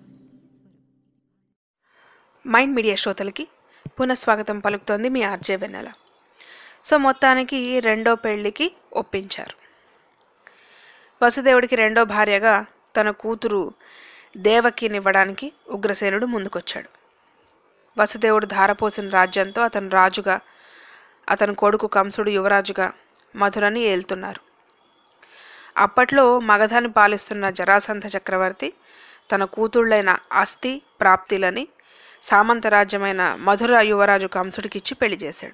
మైండ్ మీడియా శ్రోతలకి పునఃస్వాగతం పలుకుతోంది మీ RJ వెన్నెల so మొత్తానికి రెండో పెళ్లికి ఒప్పించారు వసుదేవుడికి రెండో భార్యగా తన కూతురు దేవకినివ్వడానికి ఉగ్రసేనుడు ముందుకొచ్చాడు వసుదేవుడు ధారపోసిన రాజ్యంతో అతను రాజుగా అతని కొడుకు కంసుడు యువరాజుగా మధురని ఏలుతున్నారు అప్పట్లో మగధని పాలిస్తున్న జరాసంధ చక్రవర్తి తన కూతుళ్ళైన అస్థి ప్రాప్తిలని సామంతరాజ్యమైన మధుర యువరాజు కంసుడికిచ్చి పెళ్లి చేశాడు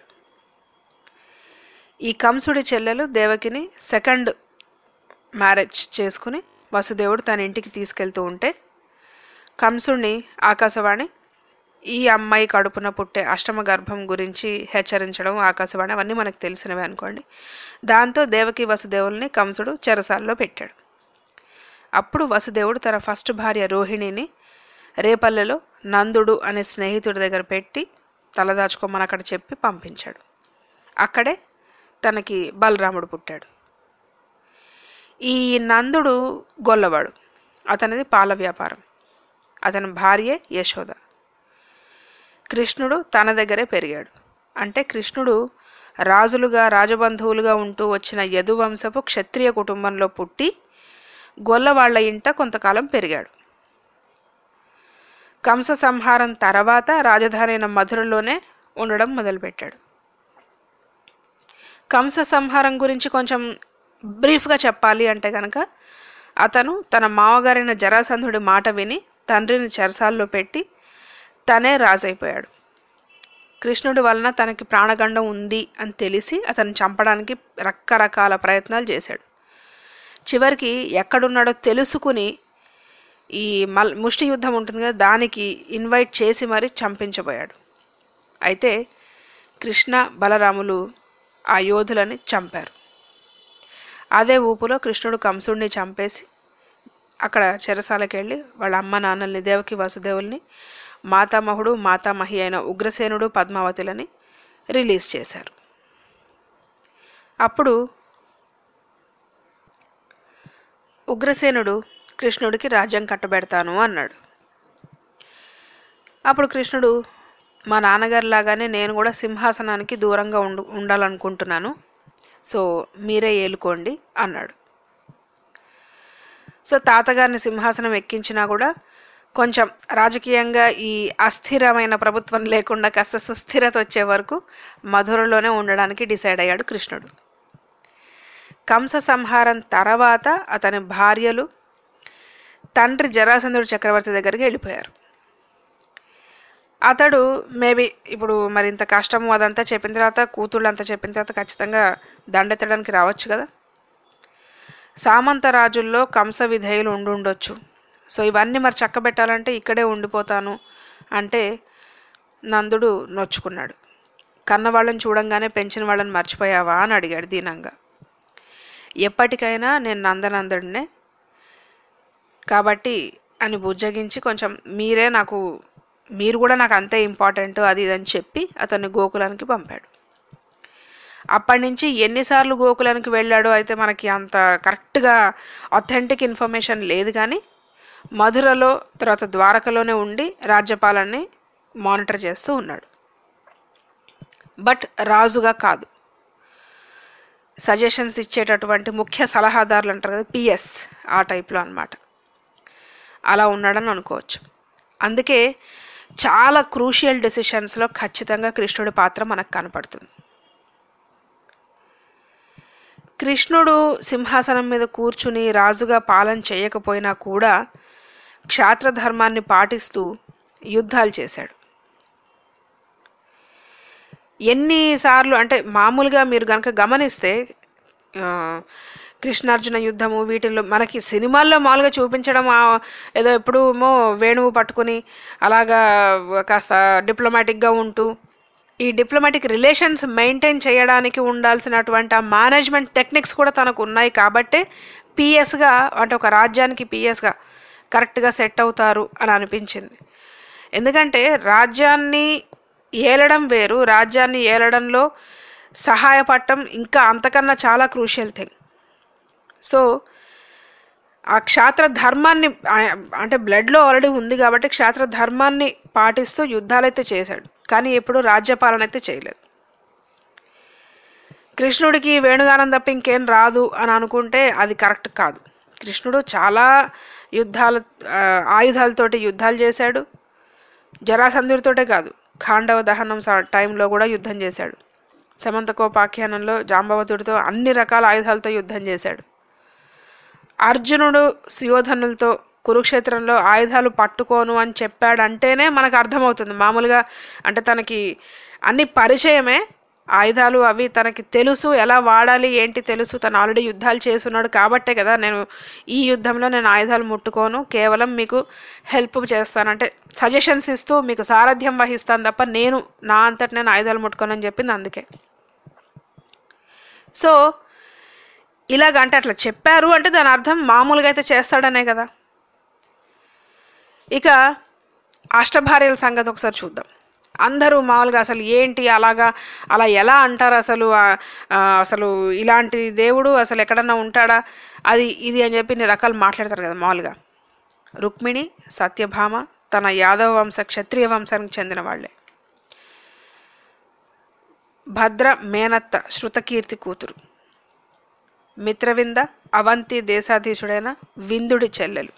ఈ కంసుడి చెల్లెలు దేవకిని సెకండ్ మ్యారేజ్ చేసుకుని వసుదేవుడు తన ఇంటికి తీసుకెళ్తూ ఉంటే కంసుడిని ఆకాశవాణి ఈ అమ్మాయి కడుపున పుట్టే అష్టమ గర్భం గురించి హెచ్చరించడం ఆకాశవాణి అవన్నీ మనకు తెలిసినవే అనుకోండి దాంతో దేవకి వసుదేవుల్ని కంసుడు చెరసాల్లో పెట్టాడు అప్పుడు వసుదేవుడు తన ఫస్ట్ భార్య రోహిణిని రేపల్లెలో నందుడు అనే స్నేహితుడి దగ్గర పెట్టి తలదాచుకోమని అక్కడ చెప్పి పంపించాడు అక్కడే తనకి బలరాముడు పుట్టాడు ఈ నందుడు గొల్లవాడు అతనిది పాల వ్యాపారం అతని భార్యే యశోద కృష్ణుడు తన దగ్గరే పెరిగాడు అంటే కృష్ణుడు రాజులుగా రాజబంధువులుగా ఉంటూ వచ్చిన యదువంశపు క్షత్రియ కుటుంబంలో పుట్టి గొల్లవాళ్ల ఇంట కొంతకాలం పెరిగాడు కంస సంహారం తర్వాత రాజధాని అయిన మధురలోనే ఉండడం మొదలుపెట్టాడు కంస సంహారం గురించి కొంచెం బ్రీఫ్గా చెప్పాలి అంటే కనుక అతను తన మామగారైన జరాసంధుడి మాట విని తండ్రిని చెరసాల్లో పెట్టి తనే రాజైపోయాడు కృష్ణుడి వలన తనకి ప్రాణగండం ఉంది అని తెలిసి అతన్ని చంపడానికి రకరకాల ప్రయత్నాలు చేశాడు చివరికి ఎక్కడున్నాడో తెలుసుకుని ఈ మల్ ముష్టి యుద్ధం ఉంటుంది కదా దానికి ఇన్వైట్ చేసి మరీ చంపించబోయాడు అయితే కృష్ణ బలరాములు ఆ యోధులని చంపారు అదే ఊపులో కృష్ణుడు కంసుడిని చంపేసి అక్కడ చెరసాలకి వెళ్ళి వాళ్ళ అమ్మ నాన్నల్ని దేవకి వసుదేవుల్ని మాతామహుడు మాతామహి అయిన ఉగ్రసేనుడు పద్మావతులని రిలీజ్ చేశారు అప్పుడు ఉగ్రసేనుడు కృష్ణుడికి రాజ్యం కట్టబెడతాను అన్నాడు అప్పుడు కృష్ణుడు మా నాన్నగారి లాగానే నేను కూడా సింహాసనానికి దూరంగా ఉండు ఉండాలనుకుంటున్నాను సో మీరే ఏలుకోండి అన్నాడు సో తాతగారిని సింహాసనం ఎక్కించినా కూడా కొంచెం రాజకీయంగా ఈ అస్థిరమైన ప్రభుత్వం లేకుండా కాస్త సుస్థిరత వచ్చే వరకు మధురలోనే ఉండడానికి డిసైడ్ అయ్యాడు కృష్ణుడు కంస సంహారం తర్వాత అతని భార్యలు తండ్రి జరాసంధుడు చక్రవర్తి దగ్గరికి వెళ్ళిపోయారు అతడు మేబీ ఇప్పుడు మరింత కష్టము అదంతా చెప్పిన తర్వాత కూతుళ్ళు అంతా చెప్పిన తర్వాత ఖచ్చితంగా దండెత్తడానికి రావచ్చు కదా సామంత రాజుల్లో కంస విధేయులు ఉండి ఉండొచ్చు సో ఇవన్నీ మరి చక్కబెట్టాలంటే ఇక్కడే ఉండిపోతాను అంటే నందుడు నొచ్చుకున్నాడు కన్న వాళ్ళని చూడంగానే పెంచిన వాళ్ళని మర్చిపోయావా అని అడిగాడు దీనంగా ఎప్పటికైనా నేను నందనందుడినే కాబట్టి అని బుజ్జగించి కొంచెం మీరే నాకు మీరు కూడా నాకు అంతే ఇంపార్టెంట్ అది ఇది అని చెప్పి అతన్ని గోకులానికి పంపాడు అప్పటి నుంచి ఎన్నిసార్లు గోకులానికి వెళ్ళాడో అయితే మనకి అంత కరెక్ట్గా అథెంటిక్ ఇన్ఫర్మేషన్ లేదు కానీ మధురలో తర్వాత ద్వారకలోనే ఉండి రాజ్యపాలన్ని మానిటర్ చేస్తూ ఉన్నాడు బట్ రాజుగా కాదు సజెషన్స్ ఇచ్చేటటువంటి ముఖ్య సలహాదారులు అంటారు కదా పిఎస్ ఆ టైప్లో అనమాట అలా ఉన్నాడని అనుకోవచ్చు అందుకే చాలా క్రూషియల్ డెసిషన్స్లో ఖచ్చితంగా కృష్ణుడి పాత్ర మనకు కనపడుతుంది కృష్ణుడు సింహాసనం మీద కూర్చుని రాజుగా పాలన చేయకపోయినా కూడా క్షాత్రధర్మాన్ని పాటిస్తూ యుద్ధాలు చేశాడు ఎన్నిసార్లు అంటే మామూలుగా మీరు కనుక గమనిస్తే ఆ, కృష్ణార్జున యుద్ధము వీటిల్లో మనకి సినిమాల్లో మామూలుగా చూపించడం ఆ, ఏదో ఎప్పుడు ఏమో వేణువు పట్టుకుని అలాగా కాస్త డిప్లొమాటిక్గా ఉంటూ ఈ డిప్లొమాటిక్ రిలేషన్స్ మెయింటైన్ చేయడానికి ఉండాల్సినటువంటి ఆ మేనేజ్మెంట్ టెక్నిక్స్ కూడా తనకు ఉన్నాయి కాబట్టే పిఎస్గా అంటే ఒక రాజ్యానికి పిఎస్గా కరెక్ట్గా సెట్ అవుతారు అని అనిపించింది ఎందుకంటే రాజ్యాన్ని ఏలడం వేరు రాజ్యాన్ని ఏలడంలో సహాయపడటం ఇంకా అంతకన్నా చాలా క్రూషియల్ థింగ్ సో ఆ క్షాత్ర ధర్మాన్ని ఆ- అంటే బ్లడ్లో ఆల్రెడీ ఉంది కాబట్టి క్షాత్ర ధర్మాన్ని పాటిస్తూ యుద్ధాలైతే చేశాడు కానీ ఎప్పుడు రాజ్యపాలన అయితే చేయలేదు కృష్ణుడికి వేణుగానం తప్ప ఇంకేం రాదు అని అనుకుంటే అది కరెక్ట్ కాదు కృష్ణుడు చాలా యుద్ధాలు ఆ, ఆయుధాలతోటి యుద్ధాలు చేశాడు జరాసంధుడితోటే కాదు ఖాండవ దహనం స- టైంలో కూడా యుద్ధం చేశాడు సమంతకోపాఖ్యానంలో జాంబవతుడితో అన్ని రకాల ఆయుధాలతో యుద్ధం చేశాడు అర్జునుడు సుయోధనులతో కురుక్షేత్రంలో ఆయుధాలు పట్టుకోను అని చెప్పాడంటేనే మనకు అర్థమవుతుంది మామూలుగా అంటే తనకి అన్ని పరిచయమే ఆయుధాలు అవి తనకి తెలుసు ఎలా వాడాలి ఏంటి తెలుసు తను ఆల్రెడీ యుద్ధాలు చేస్తున్నాడు కాబట్టే కదా నేను ఈ యుద్ధంలో నేను ఆయుధాలు ముట్టుకోను కేవలం మీకు హెల్ప్ చేస్తాను అంటే సజెషన్స్ ఇస్తూ మీకు సారథ్యం వహిస్తాను తప్ప నేను నా అంతటి నేను ఆయుధాలు ముట్టుకోను అని చెప్పింది అందుకే సో ఇలాగ అంటే అట్లా చెప్పారు అంటే దాని అర్థం మామూలుగా అయితే చేస్తాడనే కదా ఇక అష్టభార్యల సంగతి ఒకసారి చూద్దాం అందరూ మామూలుగా అసలు ఏంటి అలాగా అలా ఎలా అంటారు అసలు ఆ, ఆ, అసలు ఇలాంటి దేవుడు అసలు ఎక్కడన్నా ఉంటాడా అది ఇది అని చెప్పి ఇన్ని రకాలు మాట్లాడతారు కదా మామూలుగా రుక్మిణి సత్యభామ తన యాదవ వంశ క్షత్రియ వంశానికి చెందిన వాళ్ళే భద్ర మేనత్త శృతకీర్తి కూతురు మిత్రవింద అవంతి దేశాధీశుడైన విందుడి చెల్లెలు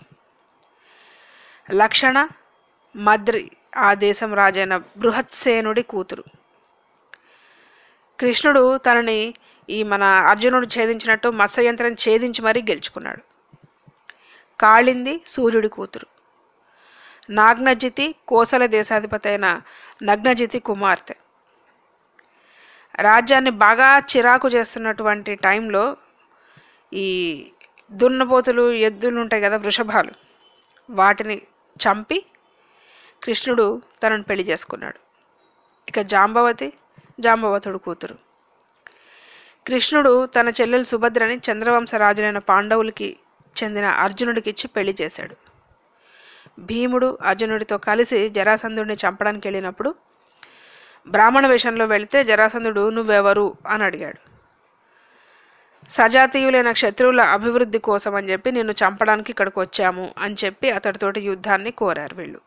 లక్షణ మద్రి ఆ దేశం రాజైన బృహత్సేనుడి కూతురు కృష్ణుడు తనని ఈ మన అర్జునుడు ఛేదించినట్టు మత్స్యయంత్రం ఛేదించి మరీ గెలుచుకున్నాడు కాళింది సూర్యుడి కూతురు నాగ్నజితి కోసల దేశాధిపతి అయిన నగ్నజితి కుమార్తె రాజ్యాన్ని బాగా చిరాకు చేస్తున్నటువంటి టైంలో ఈ దున్నపోతులు ఎద్దులు ఉంటాయి కదా వృషభాలు వాటిని చంపి కృష్ణుడు తనను పెళ్లి చేసుకున్నాడు ఇక జాంబవతి జాంబవతుడు కూతురు కృష్ణుడు తన చెల్లెలు సుభద్రని చంద్రవంశ రాజులైన పాండవులకి చెందిన అర్జునుడికి ఇచ్చి పెళ్లి చేశాడు భీముడు అర్జునుడితో కలిసి జరాసంధుడిని చంపడానికి వెళ్ళినప్పుడు బ్రాహ్మణ వేషంలో వెళితే జరాసంధుడు నువ్వెవరు అని అడిగాడు సజాతీయులైన శత్రువుల అభివృద్ధి కోసం అని చెప్పి నిన్ను చంపడానికి ఇక్కడికి వచ్చాము అని చెప్పి అతడితోటి యుద్ధాన్ని కోరారు వీళ్ళు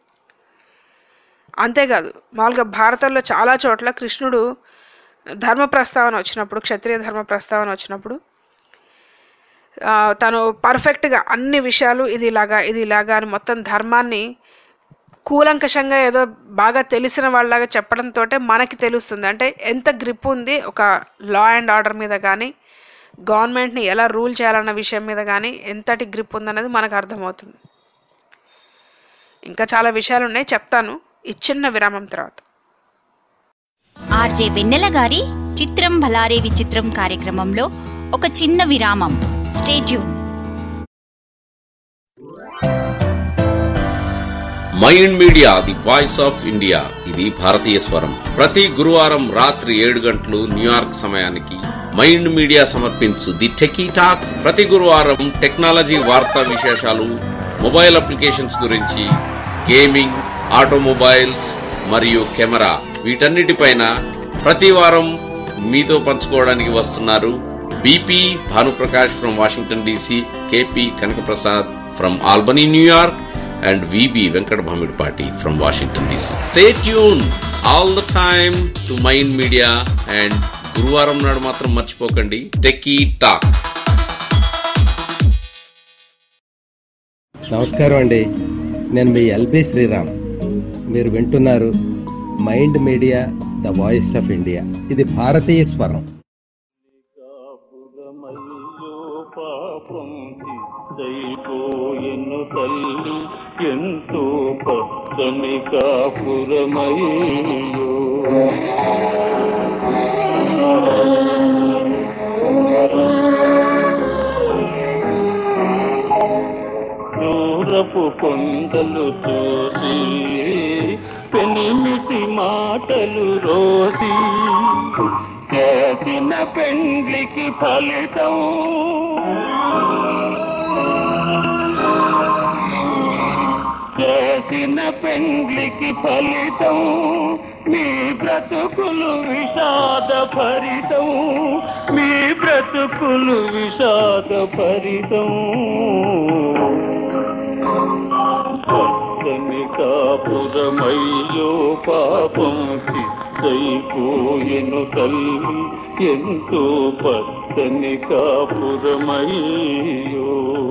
అంతేకాదు మామూలుగా భారతంలో చాలా చోట్ల కృష్ణుడు ధర్మ ప్రస్తావన వచ్చినప్పుడు క్షత్రియ ధర్మ ప్రస్తావన వచ్చినప్పుడు ఆ, తను పర్ఫెక్ట్గా అన్ని విషయాలు ఇది ఇలాగా ఇది ఇలాగా అని మొత్తం ధర్మాన్ని కూలంకషంగా ఏదో బాగా తెలిసిన వాళ్ళలాగా చెప్పడంతో మనకి తెలుస్తుంది అంటే ఎంత గ్రిప్ ఉంది ఒక లా అండ్ ఆర్డర్ మీద కానీ గవర్నమెంట్ని ఎలా రూల్ చేయాలన్న విషయం మీద కానీ ఎంతటి గ్రిప్ ఉందన్నది మనకు అర్థమవుతుంది ఇంకా చాలా విషయాలు ఉన్నాయి చెప్తాను ఈ చిన్న విరామం తర్వాత ఆర్జే వెన్నెల గారి చిత్రం భలారే విచిత్రం కార్యక్రమంలో ఒక చిన్న విరామం stay tuned mind media the voice of India ఇది భారతీయ స్వరం ప్రతి గురువారం రాత్రి ఏడు గంటలు న్యూయార్క్ సమయానికి మైండ్ మీడియా సమర్పించు ది టెకీ టాక్ ప్రతి గురువారం టెక్నాలజీ వార్తా విశేషాలు మొబైల్ అప్లికేషన్స్ గురించి గేమింగ్ ఆటోమొబైల్స్ మరియు కెమెరా వీటన్నిటిపైన ప్రతి వారం మీతో పంచుకోవడానికి వస్తున్నారు BP Bhanu Prakash from Washington DC KP Kanaka Prasad from Albany New York and VB Venkat Bhamidpati from Washington DC. Stay tuned all the time to Mind Media and గురువారం నాడు మాత్రం మర్చిపోకండి టెకీ టాక్ నమస్కారం అండి నేను మీ ఎల్బి శ్రీరామ్ మీరు వింటున్నారు mind media the voice of India ఇది భారతీయ స్వరం దైపోయెను తల్లి ఎంతో పచ్చని కాపురమయ్యో దూరపు కొండలు చూసి పెనిమిటి మాటలు రోసి చేసిన పెండ్లికి ఫలితం చేసిన పెండ్లికి ఫలితం మీ బ్రతుకులు విషాద భరితం మీ బ్రతుకులు విషాద భరితం పచ్చని కాపురమయ్యో పాపం సిద్ధైపోయెను తల్లి ఎంతో పచ్చని కాపురమయ్యో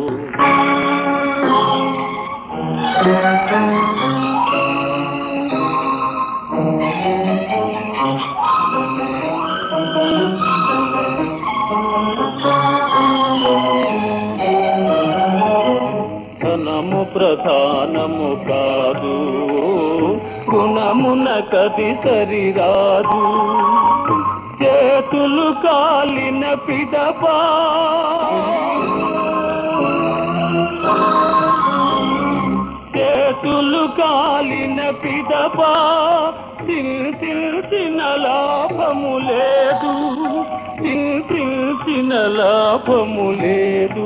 ధనము ప్రధానము కాదు గుణమున కది సరిరాదు చేతులు కాలిన పిదపా చేతులు కాలిన పిదపా తిల్చిన లాభము లేదు తిల్చిన లాభము లేదు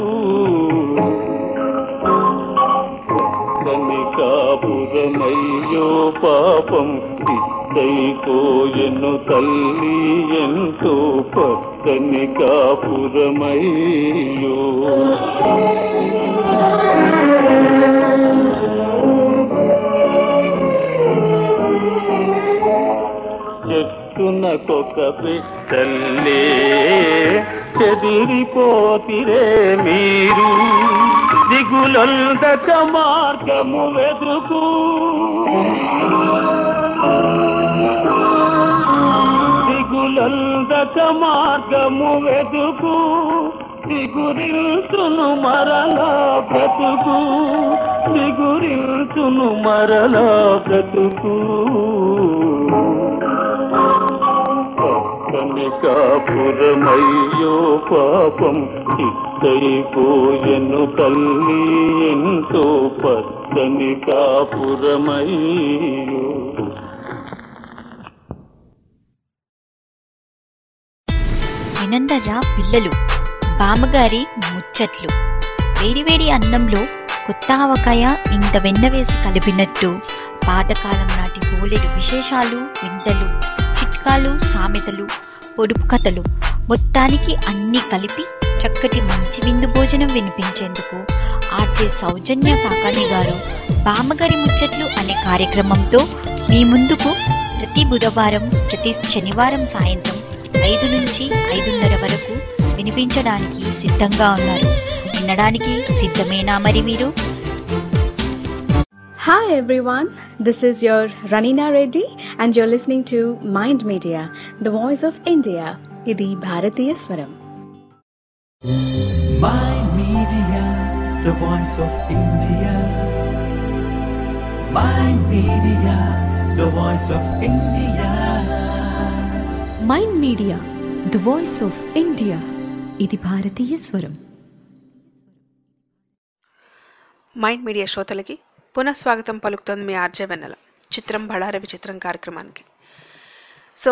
కనికాపురమయ్యో పాపం ఇద్దైపోయెను తల్లి ఎంతో పచ్చని కాపురమయ్యో చెట్టునకొక బిడ్డల్లే చెదిరిపోతిరే మీరు దిగులందక మార్గము వెదుకు దిగులందక మార్గము వెదుకు దిగురిల్చును మరలా బ్రతుకు దిగురిల్చును మరలా బ్రతుకు కనికాపురమయ్యో పాపం ఇద్దైపోయెను తల్లి ఎంతో పచ్చని కాపురమయ్యో వినందర్రా పిల్లలు బామ్మగారి ముచ్చట్లు వేడివేడి అన్నంలో కొత్త ఆవకాయ ఇంత వెన్న వేసి కలిపినట్టు పాతకాలం నాటి బోలెడు విశేషాలు వింతలు చిట్కాలు సామెతలు పొడుపు కథలు మొత్తానికి అన్నీ కలిపి చక్కటి మంచి విందు భోజనం వినిపించేందుకు ఆర్జే సౌజన్య కాకాణి గారు బామ్మగారి ముచ్చట్లు అనే కార్యక్రమంతో మీ ముందుకు ప్రతి బుధవారం ప్రతి శనివారం సాయంత్రం ఐదు నుంచి ఐదున్నర వరకు వినిపించడానికి సిద్ధంగా ఉన్నారు వినడానికి సిద్ధమేనా మరి మీరు Hi everyone, this is your Ranina Reddy and you're listening to Mind Media, the voice of India. Idi Bharatiya Swaram. Mind Media, the voice of India. Mind Media, the voice of India. Mind media the voice of India ఇది భారతీయ స్వరం mind media శ్రోతలకి పునఃస్వాగతం పలుకుతోంది మీ RJ వెన్నెల చిత్రం బళార విచిత్రం కార్యక్రమానికి so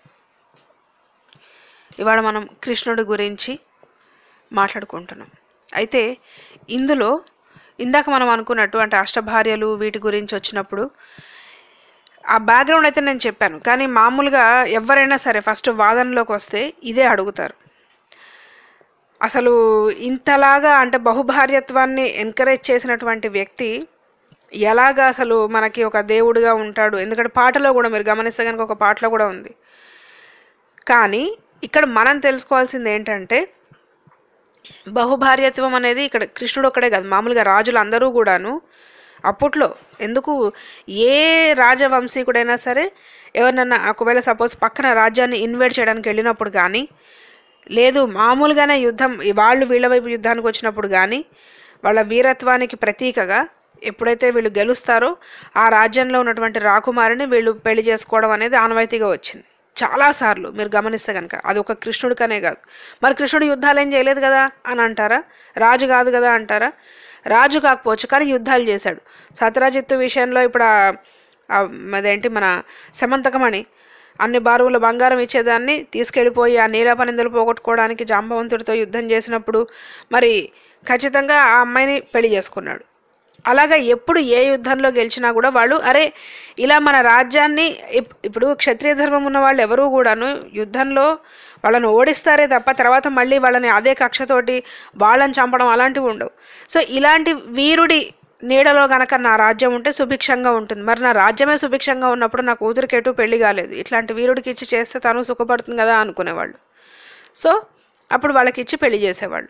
ఇవాళ మనం కృష్ణుడి గురించి మాట్లాడుకుంటున్నాం అయితే ఇందులో ఇందాక మనం అనుకున్నట్టు అంటే అష్టభార్యలు వీటి గురించి వచ్చినప్పుడు ఆ బ్యాక్గ్రౌండ్ అయితే నేను చెప్పాను కానీ మామూలుగా ఎవరైనా సరే ఫస్ట్ వాదనలోకి వస్తే ఇదే అడుగుతారు అసలు ఇంతలాగా అంటే బహుభార్యత్వాన్ని ఎంకరేజ్ చేసినటువంటి వ్యక్తి ఎలాగా అసలు మనకి ఒక దేవుడిగా ఉంటాడు ఎందుకంటే పాటలో కూడా మీరు గమనిస్తే కనుక ఒక పాటలో కూడా ఉంది కానీ ఇక్కడ మనం తెలుసుకోవాల్సింది ఏంటంటే బహుభార్యత్వం అనేది ఇక్కడ కృష్ణుడు ఒక్కడే కాదు మామూలుగా రాజులు అందరూ కూడాను అప్పట్లో ఎందుకు ఏ రాజవంశీకుడైనా సరే ఎవరినన్నా ఒకవేళ సపోజ్ పక్కన రాజ్యాన్ని ఇన్వైట్ చేయడానికి వెళ్ళినప్పుడు కానీ లేదు మామూలుగానే యుద్ధం వాళ్ళు వీళ్ళ వైపు యుద్ధానికి వచ్చినప్పుడు కానీ వాళ్ళ వీరత్వానికి ప్రతీకగా ఎప్పుడైతే వీళ్ళు గెలుస్తారో ఆ రాజ్యంలో ఉన్నటువంటి రాకుమారిని వీళ్ళు పెళ్లి చేసుకోవడం అనేది ఆనవాయితీగా వచ్చింది చాలాసార్లు మీరు గమనిస్తే కనుక అది ఒక కృష్ణుడికనే కాదు మరి కృష్ణుడు యుద్ధాలు ఏం చేయలేదు కదా అని అంటారా రాజు కాదు కదా అంటారా రాజు కాకపోవచ్చు కానీ యుద్ధాలు చేశాడు సత్రాజిత్తు విషయంలో ఇప్పుడు ఆ- ఆ అదేంటి మన సమంతకమణి అన్ని బారువుల బంగారం ఇచ్చేదాన్ని తీసుకెళ్ళిపోయి ఆ నీలపనిందలు పోగొట్టుకోవడానికి జాంబవంతుడితో యుద్ధం చేసినప్పుడు మరి ఖచ్చితంగా ఆ అమ్మాయిని పెళ్లి చేసుకున్నాడు అలాగా ఎప్పుడు ఏ యుద్ధంలో గెలిచినా కూడా వాళ్ళు అరే ఇలా మన రాజ్యాన్ని ఇప్- ఇప్పుడు క్షత్రియ ధర్మం ఉన్న వాళ్ళు ఎవరూ కూడాను యుద్ధంలో వాళ్ళని ఓడిస్తారే తప్ప తర్వాత మళ్ళీ వాళ్ళని అదే కక్షతోటి వాళ్ళని చంపడం అలాంటివి ఉండవు సో ఇలాంటి వీరుడి నీడలో గనక నా రాజ్యం ఉంటే సుభిక్షంగా ఉంటుంది మరి నా రాజ్యమే సుభిక్షంగా ఉన్నప్పుడు నా కూతురికి ఎటు పెళ్లి కాలేదు ఇట్లాంటి వీరుడికి ఇచ్చి చేస్తే తను సుఖపడుతుంది కదా అనుకునేవాళ్ళు సో అప్పుడు వాళ్ళకి ఇచ్చి పెళ్లి చేసేవాళ్ళు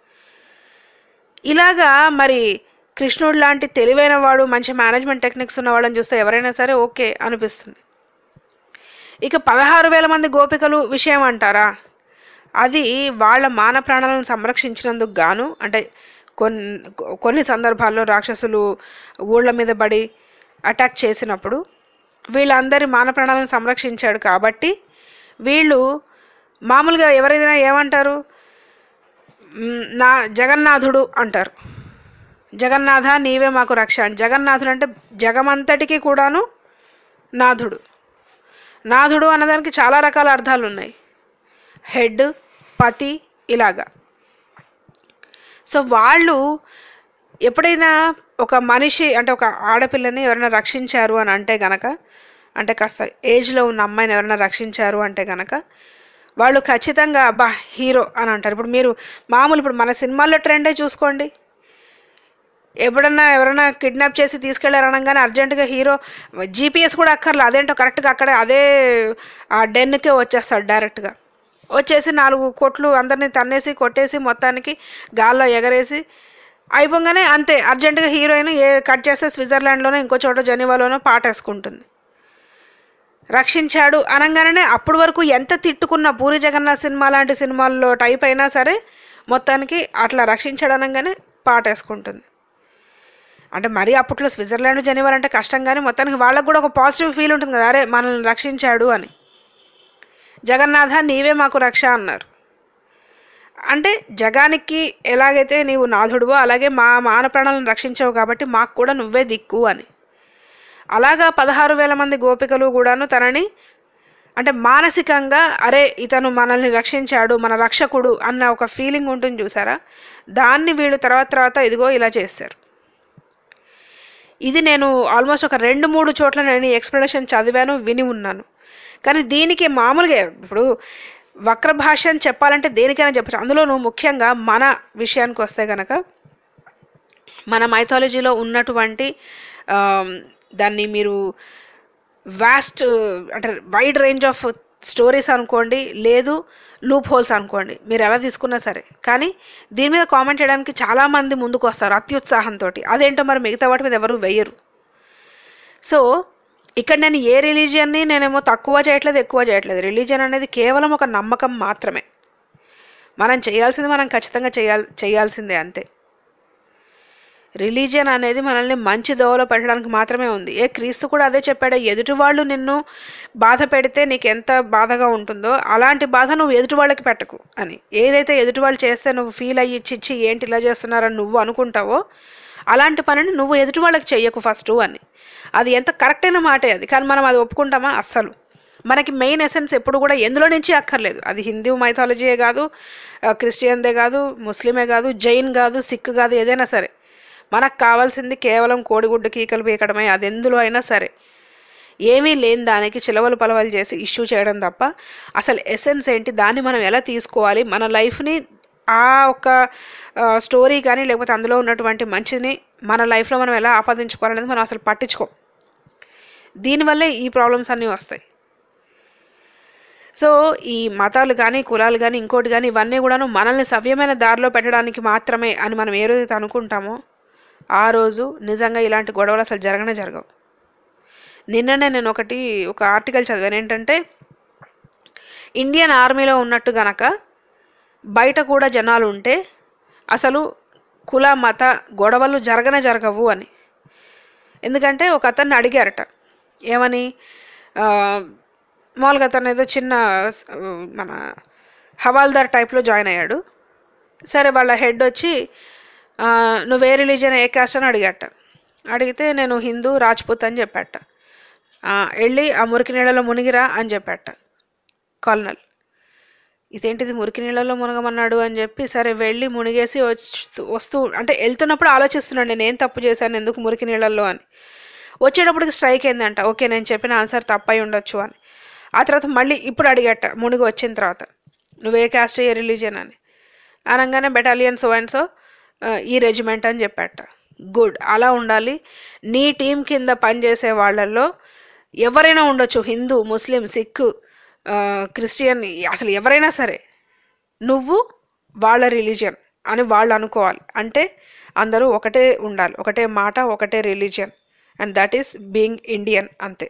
ఇలాగా మరి కృష్ణుడు లాంటి తెలివైన వాడు మంచి మేనేజ్మెంట్ టెక్నిక్స్ ఉన్న వాళ్ళని చూస్తే ఎవరైనా సరే ఓకే అనిపిస్తుంది ఇక పదహారు వేల మంది గోపికలు విషయం అంటారా అది వాళ్ళ మాన ప్రాణాలను సంరక్షించినందుకు గాను అంటే కొన్ని కొన్ని సందర్భాల్లో రాక్షసులు ఊళ్ళ మీద పడి అటాక్ చేసినప్పుడు వీళ్ళందరి మాన ప్రాణాలను సంరక్షించాడు కాబట్టి వీళ్ళు మామూలుగా ఎవరైనా ఏమంటారు మ్, నా జగన్నాథుడు అంటారు జగన్నాథ నీవే మాకు రక్ష అని జగన్నాథుడు అంటే జగమంతటికి కూడాను నాథుడు నాథుడు అన్నదానికి చాలా రకాల అర్థాలు ఉన్నాయి హెడ్ పతి ఇలాగా సో వాళ్ళు ఎప్పుడైనా ఒక మనిషి అంటే ఒక ఆడపిల్లని ఎవరైనా రక్షించారు అని అంటే గనక అంటే కాస్త ఏజ్లో ఉన్న అమ్మాయిని ఎవరైనా రక్షించారు అంటే గనక వాళ్ళు ఖచ్చితంగా అబ్బా హీరో అని అంటారు ఇప్పుడు మీరు మామూలు ఇప్పుడు మన సినిమాల్లో ట్రెండే చూసుకోండి ఎప్పుడన్నా ఎవరైనా కిడ్నాప్ చేసి తీసుకెళ్లారు అనగానే అర్జెంటుగా హీరో జీపీఎస్ కూడా అక్కర్లే అదేంటో కరెక్ట్గా అక్కడే అదే ఆ డెన్కే వచ్చేస్తాడు డైరెక్ట్గా వచ్చేసి నాలుగు కొట్లు అందరినీ తన్నేసి కొట్టేసి మొత్తానికి గాల్లో ఎగరేసి అయిపోగానే అంతే అర్జెంటుగా హీరోయిన్ ఏ కట్ చేస్తే స్విట్జర్లాండ్లోనో ఇంకో చోట జెనీవాలోనో పాటేసుకుంటుంది రక్షించాడు అనగానే అప్పటి వరకు ఎంత తిట్టుకున్న పూరి జగన్నాథ్ సినిమా లాంటి సినిమాల్లో టైప్ అయినా సరే మొత్తానికి అట్లా రక్షించాడు అనగానే పాటేసుకుంటుంది అంటే మరీ అప్పట్లో స్విట్జర్లాండ్ జెనీవర్ అంటే కష్టం కానీ మొత్తానికి వాళ్ళకు కూడా ఒక పాజిటివ్ ఫీల్ ఉంటుంది కదా అరే మనల్ని రక్షించాడు అని జగన్నాథ నీవే మాకు రక్ష అన్నారు అంటే జగానికి ఎలాగైతే నీవు నాథుడువో అలాగే మా మాన ప్రాణాలను రక్షించావు కాబట్టి మాకు కూడా నువ్వే దిక్కు అని అలాగా పదహారు వేల మంది గోపికలు కూడాను తనని అంటే మానసికంగా అరే ఇతను మనల్ని రక్షించాడు మన రక్షకుడు అన్న ఒక ఫీలింగ్ ఉంటుంది చూసారా దాన్ని వీళ్ళు తర్వాత తర్వాత ఇదిగో ఇలా చేశారు ఇది నేను ఆల్మోస్ట్ ఒక రెండు మూడు చోట్ల నేను ఎక్స్ప్లెనేషన్ చదివాను విని ఉన్నాను కానీ దీనికి మామూలుగా ఇప్పుడు వక్ర భాష అని చెప్పాలంటే దేనికైనా చెప్పచ్చు అందులోనూ ముఖ్యంగా మన విషయానికి వస్తే కనుక మన మైథాలజీలో ఉన్నటువంటి ఆమ్, దాన్ని మీరు వాస్ట్ అంటే వైడ్ రేంజ్ ఆఫ్ స్టోరీస్ అనుకోండి లేదు లూప్ హోల్స్ అనుకోండి మీరు ఎలా తీసుకున్నా సరే కానీ దీని మీద కామెంట్ చేయడానికి చాలామంది ముందుకు వస్తారు అత్యుత్సాహంతో అదేంటో మరి మిగతా వాటి మీద ఎవరు వెయ్యరు సో ఇక్కడ నేను ఏ రిలీజియన్ని నేనేమో తక్కువ చేయట్లేదు ఎక్కువ చేయట్లేదు రిలీజియన్ అనేది కేవలం ఒక నమ్మకం మాత్రమే మనం చేయాల్సింది మనం ఖచ్చితంగా చేయాల్ చేయాల్సిందే అంతే రిలీజియన్ అనేది మనల్ని మంచి దోవలో పెట్టడానికి మాత్రమే ఉంది ఏ క్రీస్తు కూడా అదే చెప్పాడు ఎదుటి వాళ్ళు నిన్ను బాధ పెడితే నీకు ఎంత బాధగా ఉంటుందో అలాంటి బాధ నువ్వు ఎదుటి వాళ్ళకి పెట్టకు అని ఏదైతే ఎదుటి వాళ్ళు చేస్తే నువ్వు ఫీల్ అయ్యి చిచ్చి ఏంటి ఇలా చేస్తున్నారని నువ్వు అనుకుంటావో అలాంటి పనిని నువ్వు ఎదుటి వాళ్ళకి చెయ్యకు ఫస్ట్ అని అది ఎంత కరెక్ట్ అయిన మాటే అది కానీ మనం అది ఒప్పుకుంటామా అస్సలు మనకి మెయిన్ ఎసెన్స్ ఎప్పుడు కూడా ఎందులో నుంచి అక్కర్లేదు అది హిందూ మైథాలజీయే కాదు ఆ, క్రిస్టియన్దే కాదు ముస్లిమే కాదు జైన్ కాదు సిక్ కాదు ఏదైనా సరే మనకు కావాల్సింది కేవలం కోడిగుడ్డు కీకలు పీకడమే అది ఎందులో అయినా సరే ఏమీ లేని దానికి చిలవలు పలవలు చేసి ఇష్యూ చేయడం తప్ప అసలు ఎసెన్స్ ఏంటి దాన్ని మనం ఎలా తీసుకోవాలి మన లైఫ్ని ఆ ఒక స్టోరీ కానీ లేకపోతే అందులో ఉన్నటువంటి మంచిని మన లైఫ్లో మనం ఎలా ఆపాదించుకోవాలనేది మనం అసలు పట్టించుకోం దీనివల్లే ఈ ప్రాబ్లమ్స్ అన్నీ వస్తాయి సో ఈ మతాలు కానీ కులాలు కానీ ఇంకోటి కానీ ఇవన్నీ కూడాను మనల్ని సవ్యమైన దారిలో పెట్టడానికి మాత్రమే అని మనం ఏ రోజైతే అనుకుంటామో ఆ రోజు నిజంగా ఇలాంటి గొడవలు అసలు జరగనే జరగవు నిన్ననే నేను ఒకటి ఒక ఆర్టికల్ చదివాను ఏంటంటే ఇండియన్ ఆర్మీలో ఉన్నట్టు గనక బయట కూడా జనాలు ఉంటే అసలు కుల మత గొడవలు జరగనే జరగవు అని ఎందుకంటే ఒక అతన్ని అడిగారట ఏమని ఆ, మామూలుగా అతను ఏదో చిన్న స్- మన హవాల్దార్ టైప్లో జాయిన్ అయ్యాడు సరే వాళ్ళ హెడ్ వచ్చి ఆ, నువ్వు ఏ రిలీజన్ ఏ కాస్ట్ అని అడిగట అడిగితే నేను హిందూ రాజ్పుత్ అని చెప్పాట ఆ, వెళ్ళి ఆ మురికి నీళ్ళలో మునిగిరా అని చెప్పాట కల్నల్ ఇదేంటిది మురికి నీళ్ళలో మునగమన్నాడు అని చెప్పి సరే వెళ్ళి మునిగేసి వచ్చి వస్తూ అంటే వెళ్తున్నప్పుడు ఆలోచిస్తున్నాడు నేను ఏం తప్పు చేశాను ఎందుకు మురికి నీళ్ళల్లో అని వచ్చేటప్పటికి స్ట్రైక్ అయిందంట ఓకే నేను చెప్పిన ఆన్సర్ తప్పై ఉండొచ్చు అని ఆ తర్వాత మళ్ళీ ఇప్పుడు అడిగట మునిగి వచ్చిన తర్వాత నువ్వే కాస్ట్ ఏ రిలీజియన్ అని అనగానే బెటాలియన్ సో అండ్ సో ఈ రెజిమెంట్ అని చెప్పాట గుడ్ అలా ఉండాలి నీ టీం కింద పనిచేసే వాళ్ళల్లో ఎవరైనా ఉండొచ్చు హిందూ ముస్లిం సిక్ ఆ, క్రిస్టియన్ అసలు ఎవరైనా సరే నువ్వు వాళ్ళ రిలీజియన్ అని వాళ్ళు అనుకోవాలి అంటే అందరూ ఒకటే ఉండాలి ఒకటే మాట ఒకటే religion and that is being Indian అంతే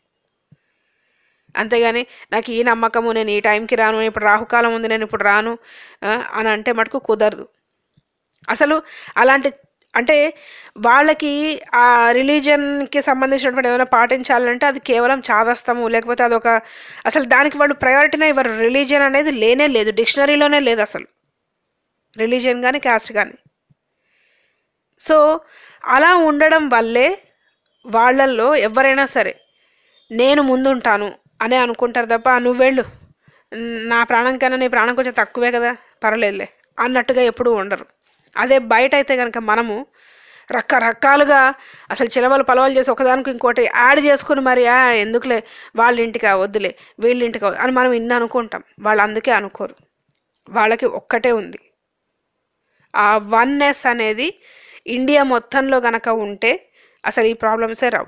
అంతేగాని నాకు ఈ నమ్మకము నేను ఈ టైంకి రాను ఇప్పుడు రాహుకాలం ఉంది నేను ఇప్పుడు రాను ఆ, అని అంటే మటుకు కుదరదు అసలు అలాంటి అంటే వాళ్ళకి ఆ రిలీజన్కి సంబంధించినటువంటి ఏమైనా పాటించాలంటే అది కేవలం చాదస్తము లేకపోతే అదొక అసలు దానికి వాళ్ళు ప్రయారిటీనే ఇవ్వరు రిలీజియన్ అనేది లేనే లేదు డిక్షనరీలోనే లేదు అసలు రిలీజియన్ కానీ క్యాస్ట్ కానీ సో అలా ఉండడం వల్లే వాళ్ళల్లో ఎవరైనా సరే నేను ముందుంటాను అనే అనుకుంటారు తప్ప "ఆ, నువ్వు వెళ్ళు నా ప్రాణం కన్నా నీ ప్రాణం కొంచెం తక్కువే కదా పర్లేదులే అన్నట్టుగా ఎప్పుడూ ఉండరు అదే బయట అయితే కనుక మనము రకరకాలుగా అసలు చిలవలు పలవలు చేసి ఒకదానికి ఇంకోటి యాడ్ చేసుకుని మరి "ఆ, ఎందుకులే వాళ్ళ ఇంటికా వద్దులే వీళ్ళ ఇంటికా వద్దు" అని మనం ఇన్ని అనుకుంటాం వాళ్ళు అందుకే అనుకోరు వాళ్ళకి ఒక్కటే ఉంది ఆ వన్నెస్ అనేది ఇండియా మొత్తంలో గనక ఉంటే అసలు ఈ ప్రాబ్లమ్సే రావు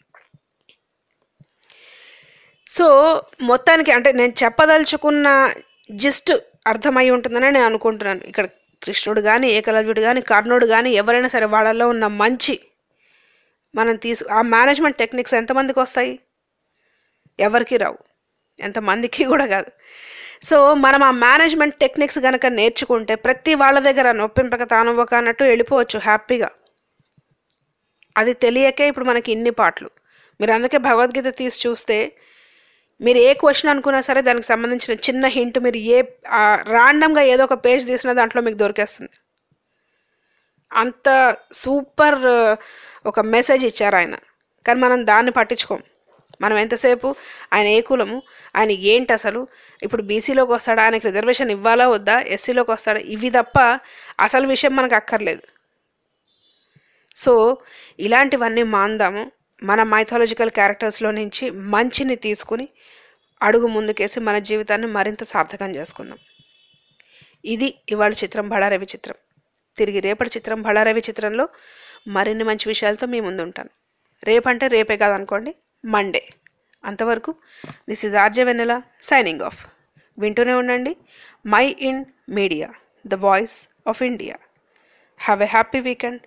సో మొత్తానికి అంటే నేను చెప్పదలుచుకున్న జిస్ట్ అర్థమై ఉంటుందని నేను అనుకుంటున్నాను ఇక్కడ కృష్ణుడు కానీ ఏకలవ్యుడు కానీ కర్ణుడు కానీ ఎవరైనా సరే వాళ్ళలో ఉన్న మంచి మనం తీసు ఆ మేనేజ్మెంట్ టెక్నిక్స్ ఎంతమందికి వస్తాయి ఎవరికి రావు ఎంతమందికి కూడా కాదు సో మనం ఆ మేనేజ్మెంట్ టెక్నిక్స్ కనుక నేర్చుకుంటే ప్రతి వాళ్ళ దగ్గర నొప్పింపక తానువ్వక అన్నట్టు వెళ్ళిపోవచ్చు హ్యాపీగా అది తెలియకే ఇప్పుడు మనకి ఇన్ని పాటలు మీరు అందుకే భగవద్గీత తీసి చూస్తే మీరు ఏ క్వశ్చన్ అనుకున్నా సరే దానికి సంబంధించిన చిన్న హింట్ మీరు ఏ ర్యాండమ్గా ఏదో ఒక పేజ్ తీసినా దాంట్లో మీకు దొరికేస్తుంది అంత సూపర్ ఒక మెసేజ్ ఇచ్చారు ఆయన కానీ మనం దాన్ని పట్టించుకోం మనం ఎంతసేపు ఆయన ఏ కులము ఆయన ఏంటి అసలు ఇప్పుడు బీసీలోకి వస్తాడా ఆయనకి రిజర్వేషన్ ఇవ్వాలా వద్దా ఎస్సీలోకి వస్తాడా ఇవి తప్ప అసలు విషయం మనకు అక్కర్లేదు సో ఇలాంటివన్నీ మాందాము మన మైథాలజికల్ క్యారెక్టర్స్లో నుంచి మంచిని తీసుకుని అడుగు ముందుకేసి మన జీవితాన్ని మరింత సార్థకం చేసుకుందాం ఇది ఇవాళ చిత్రం బళారవి చిత్రం తిరిగి రేపటి చిత్రం బళారవి చిత్రంలో మరిన్ని మంచి విషయాలతో మీ ముందు ఉంటాను రేపంటే రేపే కాదనుకోండి మండే అంతవరకు this is RJ Vennela signing off వింటూనే ఉండండి mind media the voice of India have a happy weekend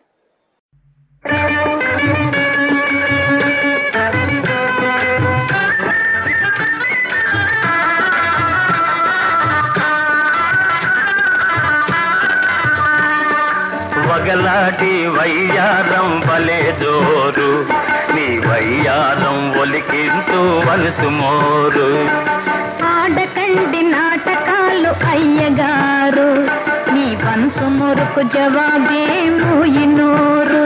వగలాటి వయ్యారం వలే జోరు నీ వయ్యారం ఒలికింతూ వలుసు మోరు ఆడకండి నాటకాలు అయ్యగారు నీ పన్సు మురుకు జవాబే మూయినూరు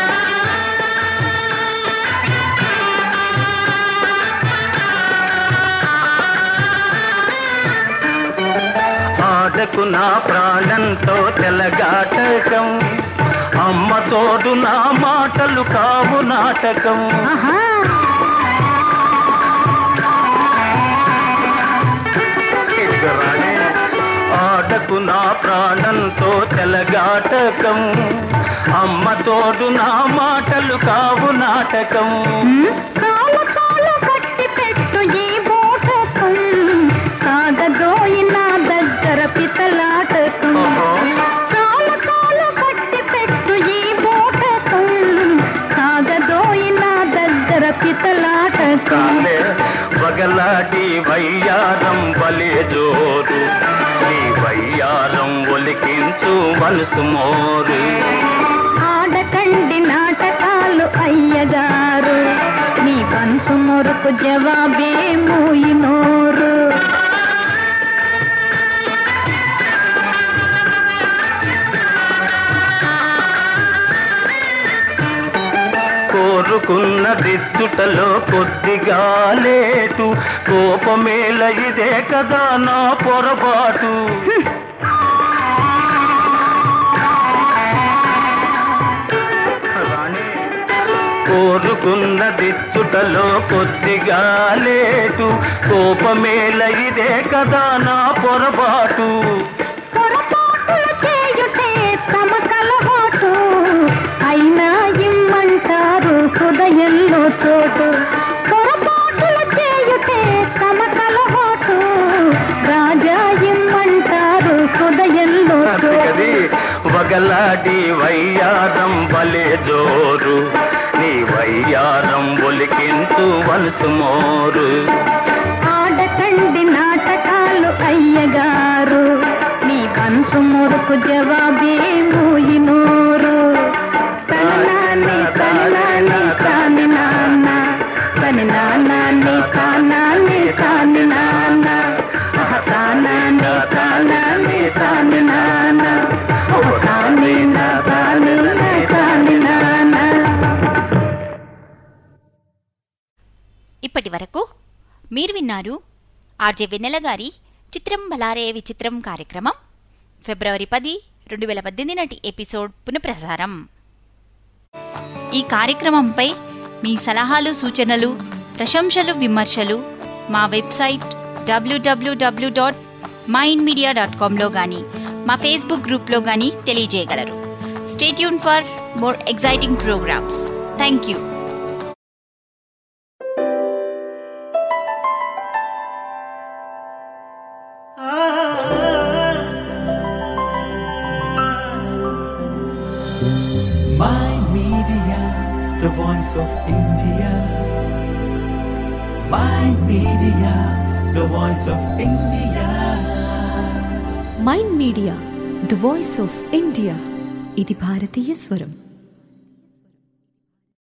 ఆడకు నా ప్రాణంతో తెలగాటకం అమ్మ తోడు నా మాటలు కావు నాటకం ఇద్దరానే ఆడకు నా ప్రాణంతో తెలగాటకం అమ్మ తోడు నా మాటలు కావు నాటకం కాలు కాలు కట్టి పెట్టు ఈ బూటకం చితలాటకం కాలే వగలాడి వయ్యారం బలే జోరు నీ వయ్యారం ఒలికించు మనసు మోరు ఆడకండి నాటకాలు అయ్యగారు నీ పంచు మురుకు జవాబే మూయినోరు కోరుకున్న దిద్దుటలో కొద్దిగా లేటు కోపమేల ఇదే కదా నా పొరపాటు కోరుకున్న దిద్దుటలో కొద్దిగా లేటు కోపమేల ఇదే కదా నా పొరపాటు పొరపాటులు చేయుటే తమ కలవాటు అయినా ఇమ్మంటారు హృదయంలో చోటు పొరపాటులు చేయుటే తమ కలవాటు రాజా ఇమ్మంటారు హృదయంలో అందుకది చోటు వగలాడి వయ్యారం బలే జోరు నీ వయ్యారం ఒలికించు వలసు మోరు ఆడకండి నాటకాలు అయ్యగారు మీ పంచు మురుకు జవాబే మూయినోరు తననాన్ని తననాన్ని కాని నాన్న తని నాన్నాన్ని తానాన్ని కాని నాన్న ఆహ, తానాన్ని తానాన్ని కాని నాన్న ఓ కాని నా కాని నా కాని నాన్న ఇప్పటి వరకు మీరు విన్నారు ఆర్జే వెన్నెల గారి చిత్రం బలారే విచిత్రం కార్యక్రమం ఫిబ్రవరి పది రెండు వేల పద్దెనిమిది నాటి ఎపిసోడ్ పునఃప్రసారం ఈ కార్యక్రమంపై మీ సలహాలు సూచనలు ప్రశంసలు విమర్శలు మా website W W W dot mind media dot కామ్లో కానీ మా ఫేస్బుక్ గ్రూప్లో కానీ తెలియజేయగలరు stay tuned for more exciting programmes thank you Mind Media, the voice of India. Mind Media, the voice of India. Mind media the voice of India ఇది భారతీయ స్వరం